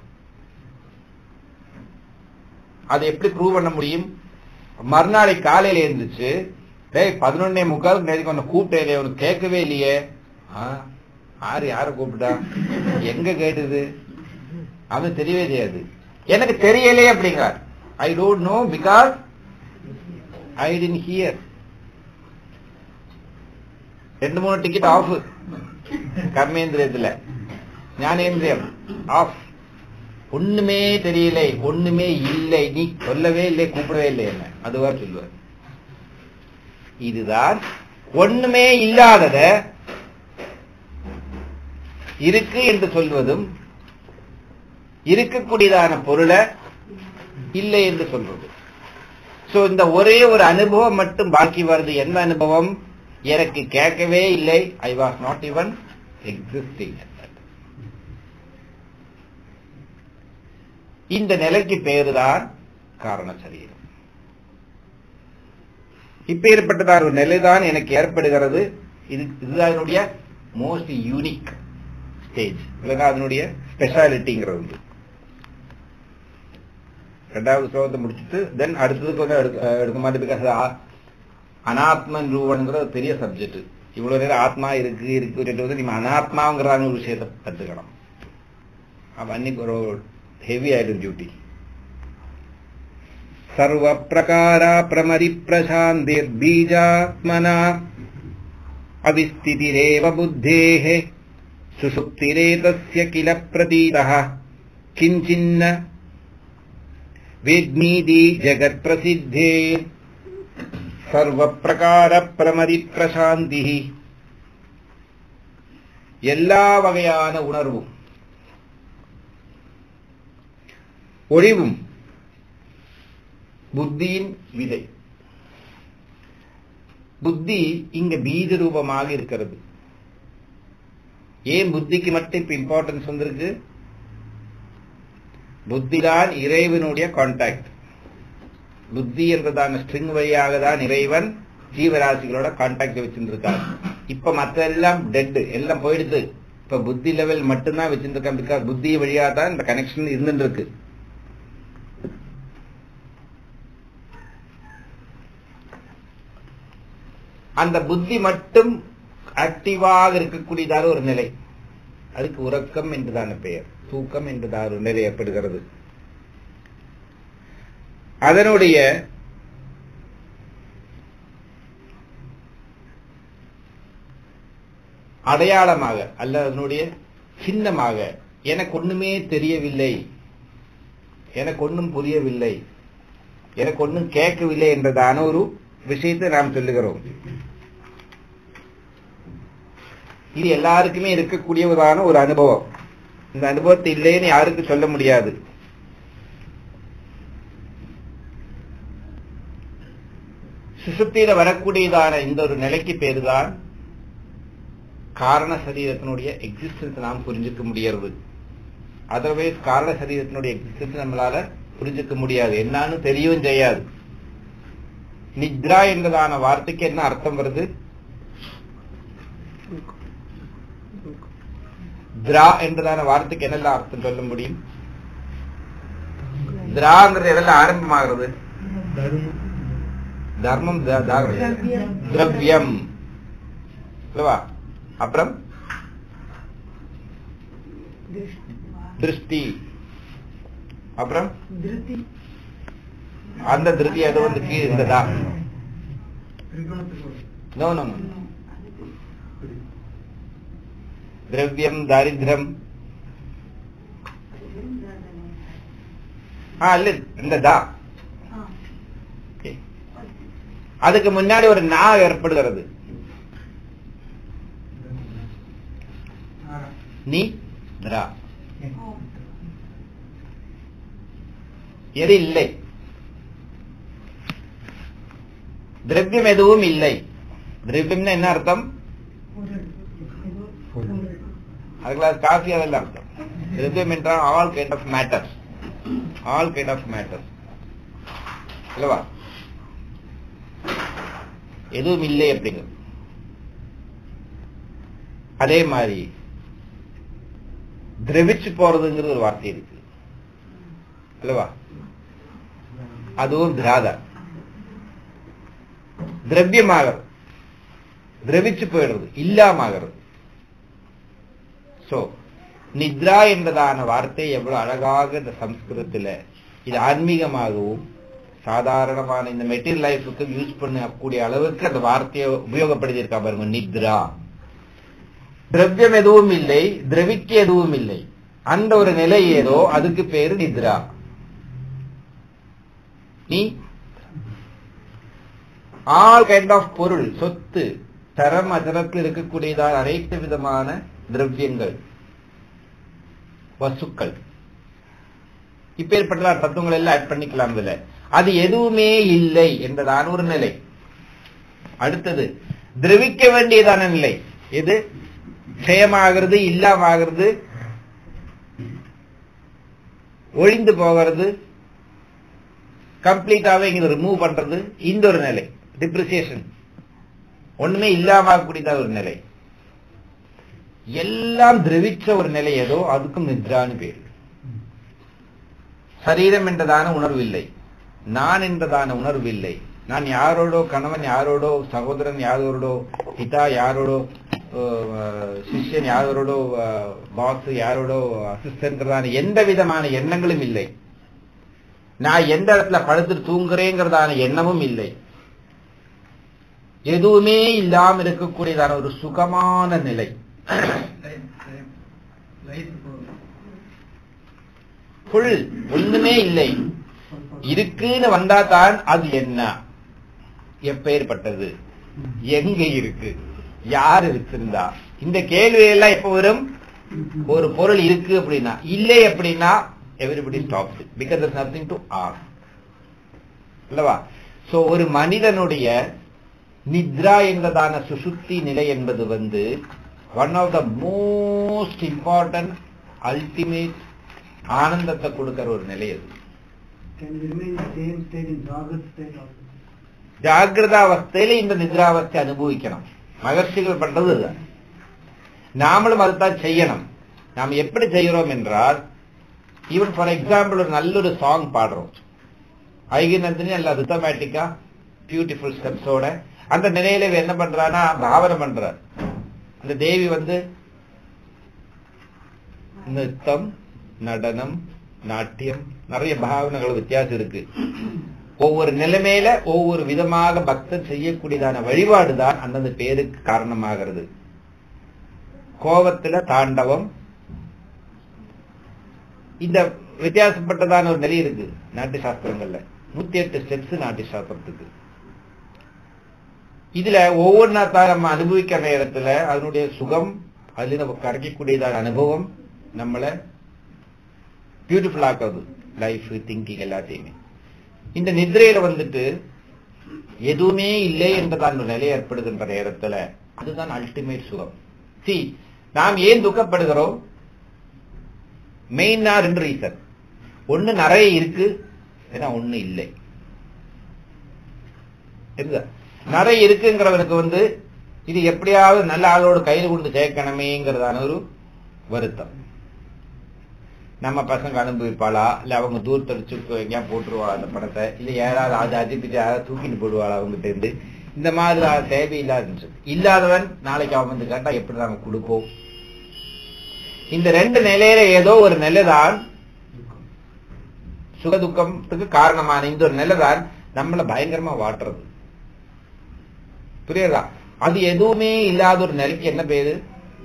அதை எப்படி ப்ரூவ் பண்ண முடியும் மறுநாளை காலையில இருந்துச்சு டேய் பதினொன்னே முக்கால் நேருக்கு உன்னை கூப்பிட்டே உனக்கு கேட்கவே இல்லையே ஆறு யார கூப்பிட்டா எங்க கேட்டது அது தெரியவே தெரியாது எனக்கு தெரியலையே அப்படிங்கிறார் I don't know because I didn't hear ரெண்டு மூணு டிக்கெட் ஆஃப் கர்மேந்திரியத்துல ஞானேந்திரியம் ஆஃப் ஒண்ணுமே தெரியலை ஒண்ணுமே இல்லை நீ சொல்லவே இல்லை கூப்பிடவே இல்லை என்ன அதுவா சொல்லுவார் இதுதான் ஒண்ணுமே இல்லாதத இருக்கு என்று சொல்வதும் இருக்கக்கூடியதான பொருளை இல்லை என்று சொல்வது சோ இந்த ஒரே ஒரு அனுபவம் மட்டும் பாக்கி வருது என்ன அனுபவம் எனக்கு கேட்கவே இல்லை I was not even existing இந்த நிலைக்கு பேருதான் காரண சரீரம் இப்ப ஏற்பட்டதான ஒரு நிலைதான் எனக்கு ஏற்படுகிறது இது இதுதான் என்னுடைய மோஸ்ட் யூனிக் ஸ்டேஜ் இல்லைன்னா அதனுடைய ஸ்பெஷாலிட்டிங்கிறது ரெண்டாவது ஸ்லோகத்தை முடிச்சுட்டு தென் அடுத்ததுக்கு வந்து எடுக்க மாதிரி பிகாஸ் அனாத்மன் ரூபனுங்கிற ஒரு பெரிய சப்ஜெக்ட் இவ்வளவு நேரம் ஆத்மா இருக்கு இருக்கு வந்து நீங்க அனாத்மாங்கிறாங்க ஒரு விஷயத்தை கத்துக்கணும் அப்ப அன்னைக்கு ஒரு ஹெவி ஆயிடும் டியூட்டி சர்வ பிரகாரா பிரமரி பிரசாந்திர் பீஜாத்மனா அவிஸ்திதிரேவ புத்தேः சுசுப்திரேதஸ்ய கில பிரதீதः கிஞ்சின்ன வித்நீதி ஜெகத் பிரசித்தே சர்வ பிரகார பிரமதி பிரசாந்தி எல்லா வகையான உணர்வும் ஒழிவும் புத்தியின் விதை புத்தி இங்க பீஜ ரூபமாக இருக்கிறது ஏன் புத்திக்கு மட்டும் இப்ப இம்பார்ட்டன்ஸ் வந்திருக்கு புத்தி தான் இறைவனுடைய கான்டாக்ட் புத்தி என்றதான ஸ்ட்ரிங் வழியாக தான் இறைவன் ஜீவராசிகளோட கான்டாக்ட் வச்சிருக்கார் இப்ப மத்த எல்லாம் டெட் எல்லாம் போயிடுது இப்ப புத்தி லெவல் மட்டும்தான் வச்சிருக்கான் பிகாஸ் புத்தி வழியா தான் இந்த கனெக்ஷன் இருந்துட்டு இருக்கு அந்த புத்தி மட்டும் ஆக்டிவாக இருக்கக்கூடியதான ஒரு நிலை அதுக்கு உறக்கம் என்றுதான பெயர் தூக்கம் என்றுதான் ஒரு நிலை ஏற்படுகிறது அதனுடைய அடையாளமாக அல்ல அதனுடைய சின்னமாக எனக்கு ஒண்ணுமே தெரியவில்லை எனக்கு ஒன்றும் புரியவில்லை எனக்கு ஒன்றும் கேட்கவில்லை என்றதான ஒரு விஷயத்தை நாம் சொல்லுகிறோம் இது எல்லாருக்குமே இருக்கக்கூடியதான ஒரு அனுபவம் இந்த அனுபவத்தை இல்லைன்னு யாருக்கும் சொல்ல முடியாது சுசுப்தியில வரக்கூடியதான இந்த ஒரு நிலைக்கு பேருதான் காரண சரீரத்தினுடைய எக்ஸிஸ்டன்ஸ் நாம் புரிஞ்சுக்க முடியறது அதர்வைஸ் காரண சரீரத்தினுடைய எக்ஸிஸ்டன்ஸ் நம்மளால புரிஞ்சுக்க முடியாது என்னன்னு தெரியவும் செய்யாது நித்ரா என்பதான வார்த்தைக்கு என்ன அர்த்தம் வருது திரா என்றதான வார்த்தைக்கு என்னெல்லாம் அர்த்தம் சொல்ல முடியும் திராங்கிறது எதெல்லாம் ஆரம்பமாகிறது தர்மம் த- த- திரவியம் இல்லவா அப்புறம் திருஷ்டி அப்புறம் திருப்தி அந்த திருப்தி அது வந்து கீழ் இருந்ததா நோ நோ திரவியம் தாரித்திரம் ஆ இல்ல இந்த தா Okay. அதுக்கு முன்னாடி ஒரு நா ஏற்படுகிறது நீ திரா எது இல்லை திரவியம் எதுவும் இல்லை திரவியம்னா என்ன அர்த்தம் அதுக்குள்ள காஃபி அதெல்லாம் அர்த்தம் திரவியம் என்றால் all kind of matter all kind of matter இல்லவா எதுவும் இல்லை அப்படிங்கிறது அதே மாதிரி திரவிச்சு போறதுங்கிறது ஒரு வார்த்தை இருக்கு அல்லவா அதுவும் திராதா திரவியமாகிறது திரவிச்சு போயிடுறது இல்லாமகிறது சோ நித்ரா என்பதான வார்த்தை எவ்வளவு அழகாக இந்த சம்ஸ்கிருதத்துல இது ஆன்மீகமாகவும் சாதாரணமான இந்த மெட்டீரியல் லைஃபுக்கு யூஸ் பண்ணக்கூடிய அளவுக்கு அந்த வார்த்தையை உபயோகப்படுத்தியிருக்கா பாருங்க நித்ரா திரவியம் எதுவும் இல்லை திரவிக்க எதுவும் இல்லை அந்த ஒரு நிலை ஏதோ அதுக்கு பேரு நித்ரா நீ ஆல் கைண்ட் ஆஃப் பொருள் சொத்து தரம் அதரத்தில் இருக்கக்கூடியதான அனைத்து விதமான திரவியங்கள் வசுக்கள் இப்பேற்பட்ட தத்துவங்கள் எல்லாம் ஆட் பண்ணிக்கலாம் இதுல அது எதுவுமே இல்லை என்பதான ஒரு நிலை அடுத்தது திரவிக்க வேண்டியதான நிலை எது க்ஷயமாகிறது இல்லாமகிறது ஒழிந்து போகிறது கம்ப்ளீட்டாவே இங்க ரிமூவ் பண்றது இந்த ஒரு நிலை டிப்ரிசியேஷன் ஒண்ணுமே இல்லாம கூடியதா ஒரு நிலை எல்லாம் திரவிச்ச ஒரு நிலை ஏதோ அதுக்கும் நித்ரான்னு பேரு சரீரம் என்றதான உணர்வு இல்லை நான் என்றதான உணர்வு இல்லை நான் யாரோடோ கணவன் யாரோடோ சகோதரன் யாரோடோ பிதா யாரோடோ அஹ், சிஷ்யன் யாரோடோ பாஸ் யாரோடோ அசிஸ்டன்ட்ன்றதான எந்த விதமான எண்ணங்களும் இல்லை நான் எந்த இடத்துல படுத்துட்டு தூங்குறேங்கிறதான எண்ணமும் இல்லை எதுவுமே இல்லாம இருக்கக்கூடியதான ஒரு சுகமான நிலை புல் ஒண்ணுமே இல்லை இருக்குன்னு வந்தா தான் அது என்ன எப்பேற்பட்டது எங்க இருக்கு யாரு வச்சிருந்தா இந்த கேள்வி எல்லாம் எப்ப வரும் ஒரு பொருள் இருக்கு அப்படின்னா இல்லை அப்படின்னா everybody stops because there's nothing to are அல்லவா சோ ஒரு மனிதனுடைய நித்ரா என்பதான சுசுப்தி நிலை என்பது வந்து one of the most important ultimate ஆனந்தத்தை கொடுக்கிற ஒரு நிலை அது Can we remain in the same state in Jagat state also? ஜாகிரத அவஸ்தையில இந்த நித்ராவஸ்தை அனுபவிக்கணும் மகர்ஷிகள் பண்றது இதுதான் நாமளும் அதுதான் செய்யணும் நாம் எப்படி செய்கிறோம் என்றால் ஈவன் ஃபார் எக்ஸாம்பிள் ஒரு நல்ல ஒரு சாங் பாடுறோம் ஐகிநந்தினி நல்ல ரித்தமேட்டிக்கா பியூட்டிஃபுல் ஸ்டெப்ஸோட அந்த நிலையில இவன் என்ன பண்றான்னா பாவனை பண்றார் அந்த தேவி வந்து நிறுத்தம் நடனம் நாட்டியம் நிறைய பாவனைகள் வித்தியாசம் இருக்கு ஒவ்வொரு நிலைமையில ஒவ்வொரு விதமாக பக்தன் செய்யக்கூடியதான வழிபாடுதான் அந்தந்த பேருக்கு காரணமாகிறது கோபத்துல தாண்டவம் இந்த வித்தியாசப்பட்டதான ஒரு நிலை இருக்கு நாட்டிய சாஸ்திரங்கள்ல நூத்தி எட்டு ஸ்டெப்ஸ் நாட்டிய சாஸ்திரத்துக்கு இதுல ஒவ்வொன்றா தான் நம்ம அனுபவிக்கிற நேரத்துல அதனுடைய சுகம் அதுல நம்ம கிடைக்கக்கூடியதான அனுபவம் நம்மள பியூட்டிஃபுல் ஆக்குறது லைஃப் திங்கிங் எல்லாத்தையுமே இந்த நித்ரையில வந்துட்டு எதுவுமே இல்லை என்றதான் ஒரு நிலை ஏற்படுகின்ற நேரத்துல அதுதான் அல்டிமேட் சுகம் சி நாம் ஏன் துக்கப்படுகிறோம் மெயினா ரெண்டு ரீசன் ஒண்ணு நிறைய இருக்கு ஏன்னா ஒண்ணு இல்லை தெரியுதா? நிறைய இருக்குங்கிறவனுக்கு வந்து இது எப்படியாவது நல்ல ஆளோட கையில் கொண்டு சேர்க்கணுமேங்கிறதான ஒரு வருத்தம் நம்ம பசங்க அனுபவிப்பாளா இல்ல அவங்க தூரத்தடிச்சு எங்கேயா போட்டுருவாளா அந்த பணத்தை இல்ல யாராவது அது அஜிப்பிட்டு யாராவது தூக்கிட்டு போடுவாளா அவங்ககிட்ட இருந்து இந்த மாதிரி அது தேவையில்லாத இருந்துச்சு. இல்லாதவன் நாளைக்கு அவன் வந்து கேட்டா எப்படி நாம கொடுப்போம் இந்த ரெண்டு நிலையில ஏதோ ஒரு நிலைதான் சுகதுக்கத்துக்கு காரணமான இந்த ஒரு நிலைதான் நம்மள பயங்கரமா வாட்டுறது புரியுதா அது எதுவுமே இல்லாத ஒரு நிலைக்கு என்ன பேரு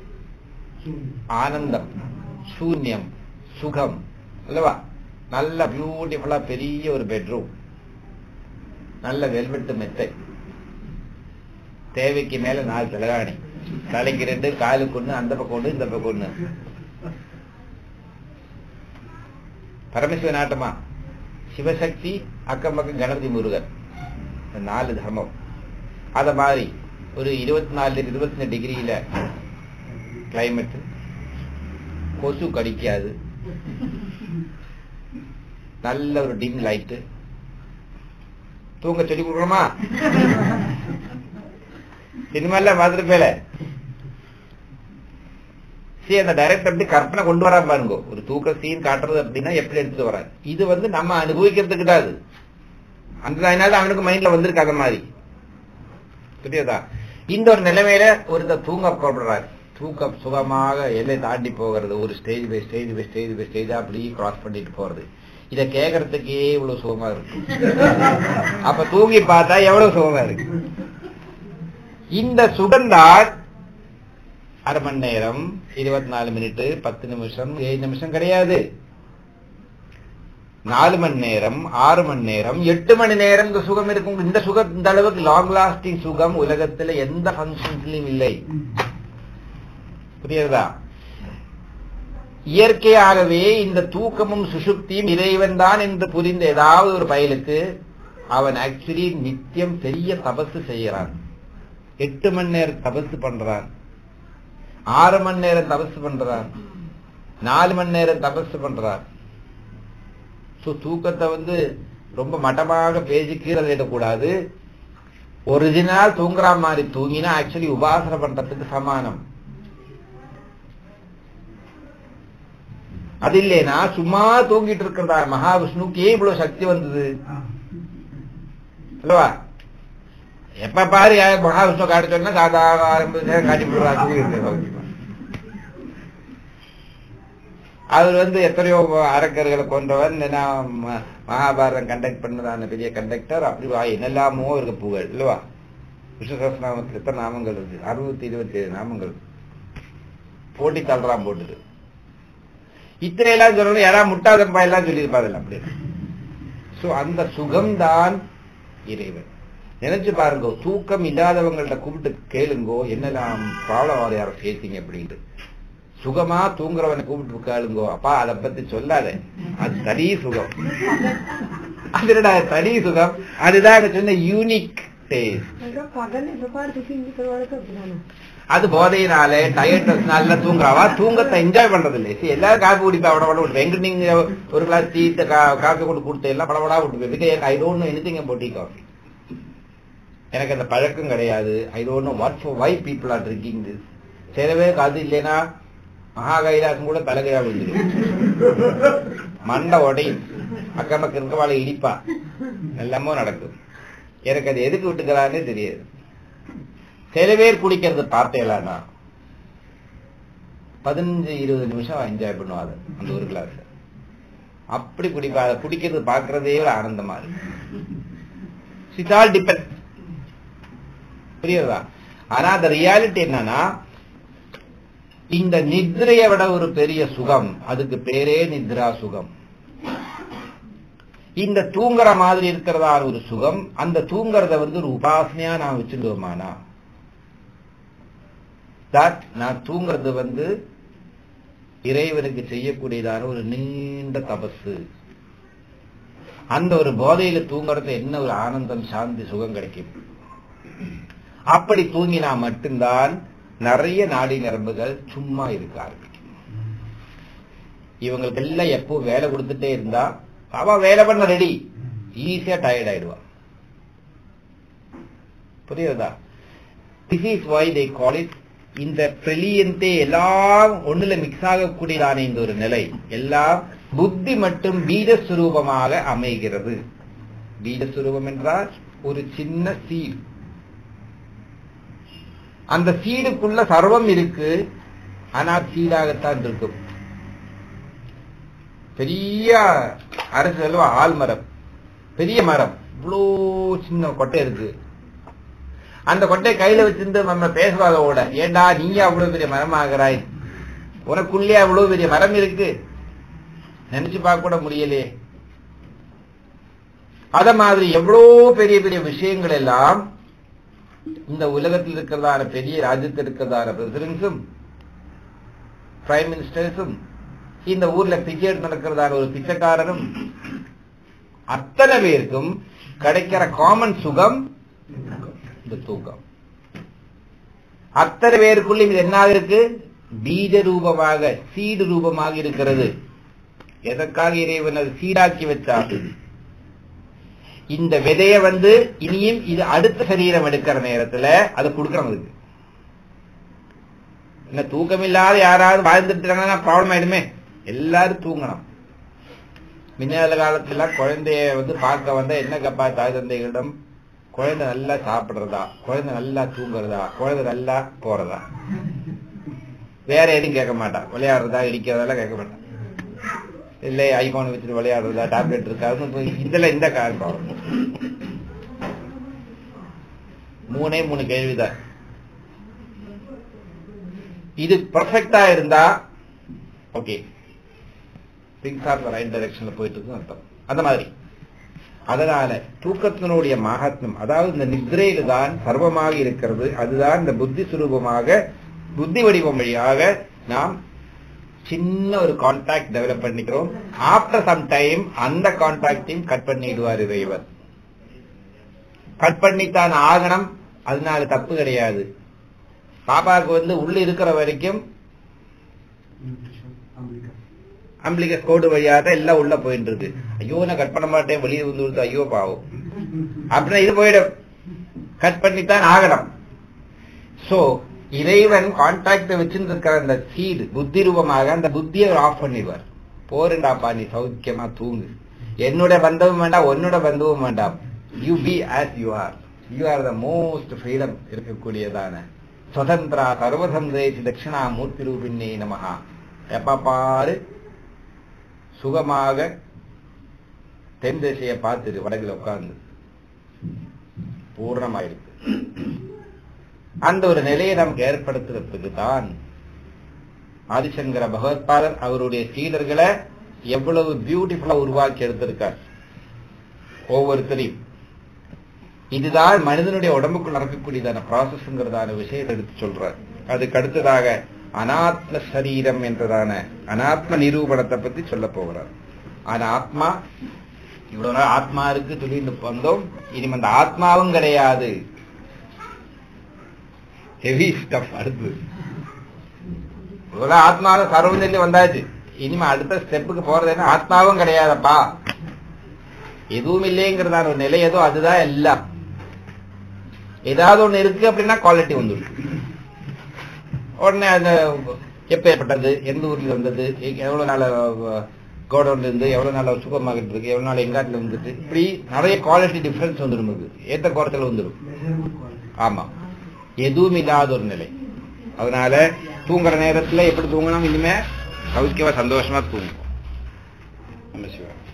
ஆனந்தம் சூன்யம் சுகம் அல்லவா நல்ல பியூட்டிஃபுல்லா பெரிய ஒரு பெட்ரூம் நல்ல வெல்வெட்டு மெத்தை தேவைக்கு மேல நாலு தலைகாணி தலைக்கு ரெண்டு காலுக்கு ஒண்ணு அந்த பக்கம் ஒண்ணு இந்த பக்கம் ஒண்ணு பரமேஸ்வர நாட்டமா சிவசக்தி அக்கம் பக்கம் கணபதி முருகன் இந்த நாலு தர்மம் அத மாதிரி ஒரு இருபத்தி நாலு இருபத்தி டிகிரியில கிளைமேட் கொசு கடிக்காது நல்ல ஒரு டிம் லைட்டு தூங்க சொல்லி கொடுக்கணுமா சினிமால பார்த்துருப்பேல சரி அந்த டைரக்டர் எப்படி கற்பனை கொண்டு வரா பாருங்க ஒரு தூக்க சீன் காட்டுறது அப்படின்னா எப்படி எடுத்து வர இது வந்து நம்ம அனுபவிக்கிறது கிடையாது அந்த அதனால அவனுக்கு மைண்ட்ல வந்திருக்கு அந்த மாதிரி புரியுதா இந்த ஒரு நிலைமையில ஒருத்தர் தூங்க போடுறாரு தூக்கம் சுகமாக எல்லை தாண்டி போகிறது ஒரு stage by stage by stage by stage அப்படியே கிராஸ் பண்ணிட்டு போறது இத கேட்கறதுக்கே இவ்வளவு சுகமா இருக்கு அப்ப தூங்கி பார்த்தா எவ்வளவு சுகமா இருக்கு இந்த சுகம்தான் அரை மணி நேரம் இருபத்தி நாலு மினிட் பத்து நிமிஷம் ஏழு நிமிஷம் கிடையாது நாலு மணி நேரம் ஆறு மணி நேரம் எட்டு மணி நேரம் இந்த சுகம் இருக்கும் இந்த சுகம் இந்த அளவுக்கு லாங் லாஸ்டிங் சுகம் உலகத்துல எந்த ஃபங்க்ஷன்ஸ்லயும் இல்லை புரியுதா இயற்கையாகவே இந்த தூக்கமும் சுசுப்தியும் இறைவன் தான் என்று புரிந்த ஏதாவது ஒரு பயலுக்கு அவன் ஆக்சுவலி நித்தியம் பெரிய தபசு செய்யறான் எட்டு மணி நேரம் தபசு பண்றான் ஆறு மணி நேரம் தபசு பண்றான் நாலு மணி நேரம் தபசு பண்றான் சோ தூக்கத்தை வந்து ரொம்ப மட்டமாக பேசி கீழே கூடாது ஒரிஜினல் தூங்குற மாதிரி தூங்கினா ஆக்சுவலி உபாசனை பண்றதுக்கு சமானம் அது இல்லைனா சும்மா தூங்கிட்டு இருக்கிறதா மகாவிஷ்ணுக்கு ஏன் இவ்வளவு சக்தி வந்தது அல்லவா எப்ப பாரு யார் மகாவிஷ்ணு காட்ட சொன்னா சாதா ஆரம்பிச்சு நேரம் காட்டி விடுறா தூங்கிட்டு அவர் வந்து எத்தனையோ அரக்கர்களை கொண்டவன் இல்லைன்னா ம- மகாபாரதம் கண்டக்ட் பண்ணதான பெரிய கண்டக்டர் அப்படி வா என்னெல்லாமோ இருக்கு புகழ் இல்லவா விஷ்ணு சஹஸ்ரநாமத்துக்கு எத்தனை நாமங்கள் இருக்கு அறுநூத்தி இருபத்தி ஏழு நாமங்கள் போட்டி தள்ளுறான் போட்டுட்டு இத்தனை எல்லாம் சொல்லணும் யாராவது முட்டாதப்பா எல்லாம் சொல்லியிருப்பாரு அப்படி சோ அந்த சுகம்தான் இறைவன் நினைச்சு பாருங்க தூக்கம் இல்லாதவங்கள்ட்ட கூப்பிட்டு கேளுங்கோ என்னெல்லாம் ப்ராப்ளம் வர யாரும் ஃபேஸிங் அப்படின்ட்டு சுகமா தூங்குறவனை கூப்பிட்டு கேளுங்கோ அப்பா அதை பத்தி சொல்லாத அது தனி சுகம் அதுடா தனி சுகம் அதுதான் எனக்கு சொன்ன யூனிக் டேஸ்ட் அப்புறம் பகல் எப்ப தூக்கிட்டு அப்படிதானே அது போதையினால டயர்ட்னஸ்னால தூங்குறாவா தூங்கத்தை என்ஜாய் பண்றது இல்லை சரி எல்லாரும் காப்பி குடிப்பா பட பட விட்டு எங்க நீங்க ஒரு கிளாஸ் டீ காப்பி கொண்டு கொடுத்து எல்லாம் படபடா விட்டு போய் because I don't know anything about tea coffee எனக்கு அந்த பழக்கம் கிடையாது I don't know what for why people are drinking this சில பேருக்கு அது இல்லைன்னா மகா கைலாசம் கூட தலைகையா விழுந்துடும் மண்டை உடையும் அக்கம் பக்கம் இருக்கவாளை இடிப்பா எல்லாமோ நடக்கும் எனக்கு அது எதுக்கு விட்டுக்கிறான்னே தெரியாது சில பேர் குடிக்கிறது பார்த்தேலானா பதினஞ்சு இருபது நிமிஷம் என்ஜாய் பண்ணுவாங்க அந்த ஒரு கிளாஸ் அப்படி குடிப்பா அதை குடிக்கிறது பார்க்கறதே ஒரு ஆனந்தமா இருக்கு இட் ஆல் டிபெண்ட் புரியுதா ஆனா அந்த ரியாலிட்டி என்னன்னா இந்த நித்ரையை விட ஒரு பெரிய சுகம் அதுக்கு பேரே நித்ரா சுகம் இந்த தூங்குற மாதிரி இருக்கிறதா ஒரு சுகம் அந்த தூங்குறத வந்து ஒரு உபாசனையா நான் வச்சுடுவோமானா தட் நான் தூங்குறது வந்து இறைவனுக்கு செய்யக்கூடியதான ஒரு நீண்ட தபசு அந்த ஒரு போதையில தூங்குறது என்ன ஒரு ஆனந்தம் சாந்தி சுகம் கிடைக்கும் அப்படி தூங்கினா மட்டும்தான் நிறைய நாடி நரம்புகள் சும்மா இருக்க ஆரம்பிக்கும் இவங்களுக்கு எல்லாம் எப்போ வேலை கொடுத்துட்டே இருந்தா அவன் வேலை பண்ண ரெடி ஈஸியா டயர்ட் ஆயிடுவான் புரியுதா this is why they call it இந்த பிரிலியன்டே எல்லாம் ஒண்ணுல மிக்ஸ் ஆகக்கூடியதான இந்த ஒரு நிலை எல்லாம் புத்தி மற்றும் பீஜஸ்வரூபமாக அமைகிறது பீஜஸ்வரூபம் என்றால் ஒரு சின்ன சீடு அந்த சீடுக்குள்ள சர்வம் இருக்கு ஆனா சீடாகத்தான் இருக்கும் பெரிய அரசு செல்வா ஆல்மரம் பெரிய மரம் இவ்வளோ சின்ன கொட்டை இருக்கு அந்த கொட்டையை கையில வச்சிருந்து நம்ம பேசுவாதோட ஏண்டா நீங்க அவ்வளவு பெரிய மரம் ஆகிறாய் உனக்குள்ளே அவ்வளவு பெரிய மரம் இருக்கு நினைச்சு பார்க்க கூட முடியலையே அத மாதிரி எவ்வளோ பெரிய பெரிய விஷயங்கள் எல்லாம் இந்த உலகத்தில் இருக்கிறதான பெரிய ராஜ்யத்தில் இருக்கிறதான பிரசிடென்ட்ஸும் பிரைம் மினிஸ்டர்ஸும் இந்த ஊர்ல பிச்சை நடக்கிறதான ஒரு பிச்சைக்காரரும் அத்தனை பேருக்கும் கிடைக்கிற காமன் சுகம் இந்த தூக்கம் அத்தனை பேருக்குள்ளும் இது என்ன இருக்கு பீஜ ரூபமாக சீடு ரூபமாக இருக்கிறது எதற்காக இறைவன் அது சீடாக்கி வச்சார் இந்த விதைய வந்து இனியும் இது அடுத்த சரீரம் எடுக்கிற நேரத்துல அதை கொடுக்கறவங்களுக்கு என்ன தூக்கம் இல்லாத யாராவது வாழ்ந்துட்டாங்கன்னா ப்ராப்ளம் ஆயிடுமே எல்லாரும் தூங்கணும் முன்னால காலத்துல குழந்தைய வந்து பார்க்க வந்தா என்ன கப்பா தாய் தந்தைகளிடம் குழந்தை நல்லா சாப்பிடுறதா குழந்தை நல்லா தூங்குறதா குழந்தை நல்லா போறதா வேற எதுவும் கேட்க மாட்டான் விளையாடுறதா இடிக்கிறதெல்லாம் கேட்க மாட்டான் இல்லை ஐபோன் வச்சுட்டு விளையாடுறதா டேப்லெட் இருக்கா இதுல இந்த காரணம் மூணே மூணு கேள்விதான் இது பர்ஃபெக்டா இருந்தா ஓகே திங்ஸ் ஆர் ரைட் டைரக்ஷன்ல போயிட்டு இருக்கு அர்த்தம் அந்த மாதிரி அதனால தூக்கத்தினுடைய மகாத்மம் அதாவது இந்த நித்ரையில தான் சர்வமாக இருக்கிறது அதுதான் இந்த புத்தி சுரூபமாக புத்தி வடிவம் வழியாக நாம் சின்ன ஒரு கான்டாக்ட் டெவலப் பண்ணிக்கிறோம் ஆஃப்டர் சம் டைம் அந்த கான்டாக்டையும் கட் பண்ணிடுவார் இறைவர் கட் பண்ணித்தான் ஆகணும் அதனால தப்பு கிடையாது பாப்பாவுக்கு வந்து உள்ள இருக்கிற வரைக்கும் அம்பிளிகஸ் கோடு வழியாக தான் எல்லாம் உள்ள போயிட்டு இருக்கு ஐயோ நான் கட் பண்ண மாட்டேன் வெளியே வந்து கொடுத்து ஐயோ பாவம் அப்படின்னா இது போயிடும் கட் பண்ணித்தான் ஆகணும் சோ இறைவன் கான்டாக்ட வச்சிருக்கிற அந்த சீடு புத்தி ரூபமாக அந்த புத்தியை ஆஃப் பண்ணிடுவார் போருண்டாப்பா நீ சௌக்கியமா தூங்கு என்னோட பந்தவும் வேண்டாம் உன்னோட பந்தவும் வேண்டாம் you be as you are you are the most freedom இருக்கக்கூடியதான சுதந்திரா சர்வசந்திரேசி தட்சிணா மூர்த்தி ரூபின்னே நமகா எப்ப பாரு சுகமாக தென் திசையை பார்த்துட்டு வடக்குல உட்கார்ந்து பூர்ணமாயிருக்கு அந்த ஒரு நிலையை நமக்கு ஏற்படுத்துறதுக்கு தான் ஆதிசங்கர பகவத்பாதர் அவருடைய சீடர்களை எவ்வளவு பியூட்டிஃபுல்லா உருவாக்கி எடுத்திருக்கார் ஒவ்வொருத்தரையும் இதுதான் மனிதனுடைய உடம்புக்குள் நடக்கக்கூடியதான ப்ராசஸ்ங்கிறதான விஷயத்தை எடுத்து சொல்றார் அதுக்கு அடுத்ததாக அனாத்ம சரீரம் என்றதான அனாத்ம நிரூபணத்தை பத்தி சொல்ல போகிறார் ஆனா ஆத்மா இவ்வளவு நாள் ஆத்மா இருக்கு சொல்லிட்டு வந்தோம் இனிமே அந்த ஆத்மாவும் கிடையாது ஹெவி ஸ்டப் அடுத்து இவ்வளவு நாள் ஆத்மாவும் சர்வம் சொல்லி வந்தாச்சு இனிமே அடுத்த ஸ்டெப்புக்கு போறது என்ன ஆத்மாவும் கிடையாதப்பா எதுவும் இல்லைங்கிறதான ஒரு நிலை ஏதோ அதுதான் எல்லாம் ஏதாவது ஒண்ணு இருக்கு அப்படின்னா குவாலிட்டி வந்துடும் உடனே அந்த எப்பேற்பட்டது எந்த ஊர்ல வந்தது எ- எவ்வளவு நாள் கோடவுன்ல இருந்து எவ்வளவு நாள் சூப்பர் மார்க்கெட் இருக்கு எவ்வளவு நாள் எங்காட்டுல வந்துட்டு இப்படி நிறைய குவாலிட்டி டிஃபரன்ஸ் வந்துடும் நமக்கு ஏத்த குறைச்சல் வந்துடும் மெஷர்மெண்ட் குவாலிட்டி ஆமா எதுவும் இல்லாத ஒரு நிலை அதனால தூங்குற நேரத்துல எப்படி தூங்கணும் இனிமே சௌக்கியமா சந்தோஷமா தூங்கும் நம்ம சிவா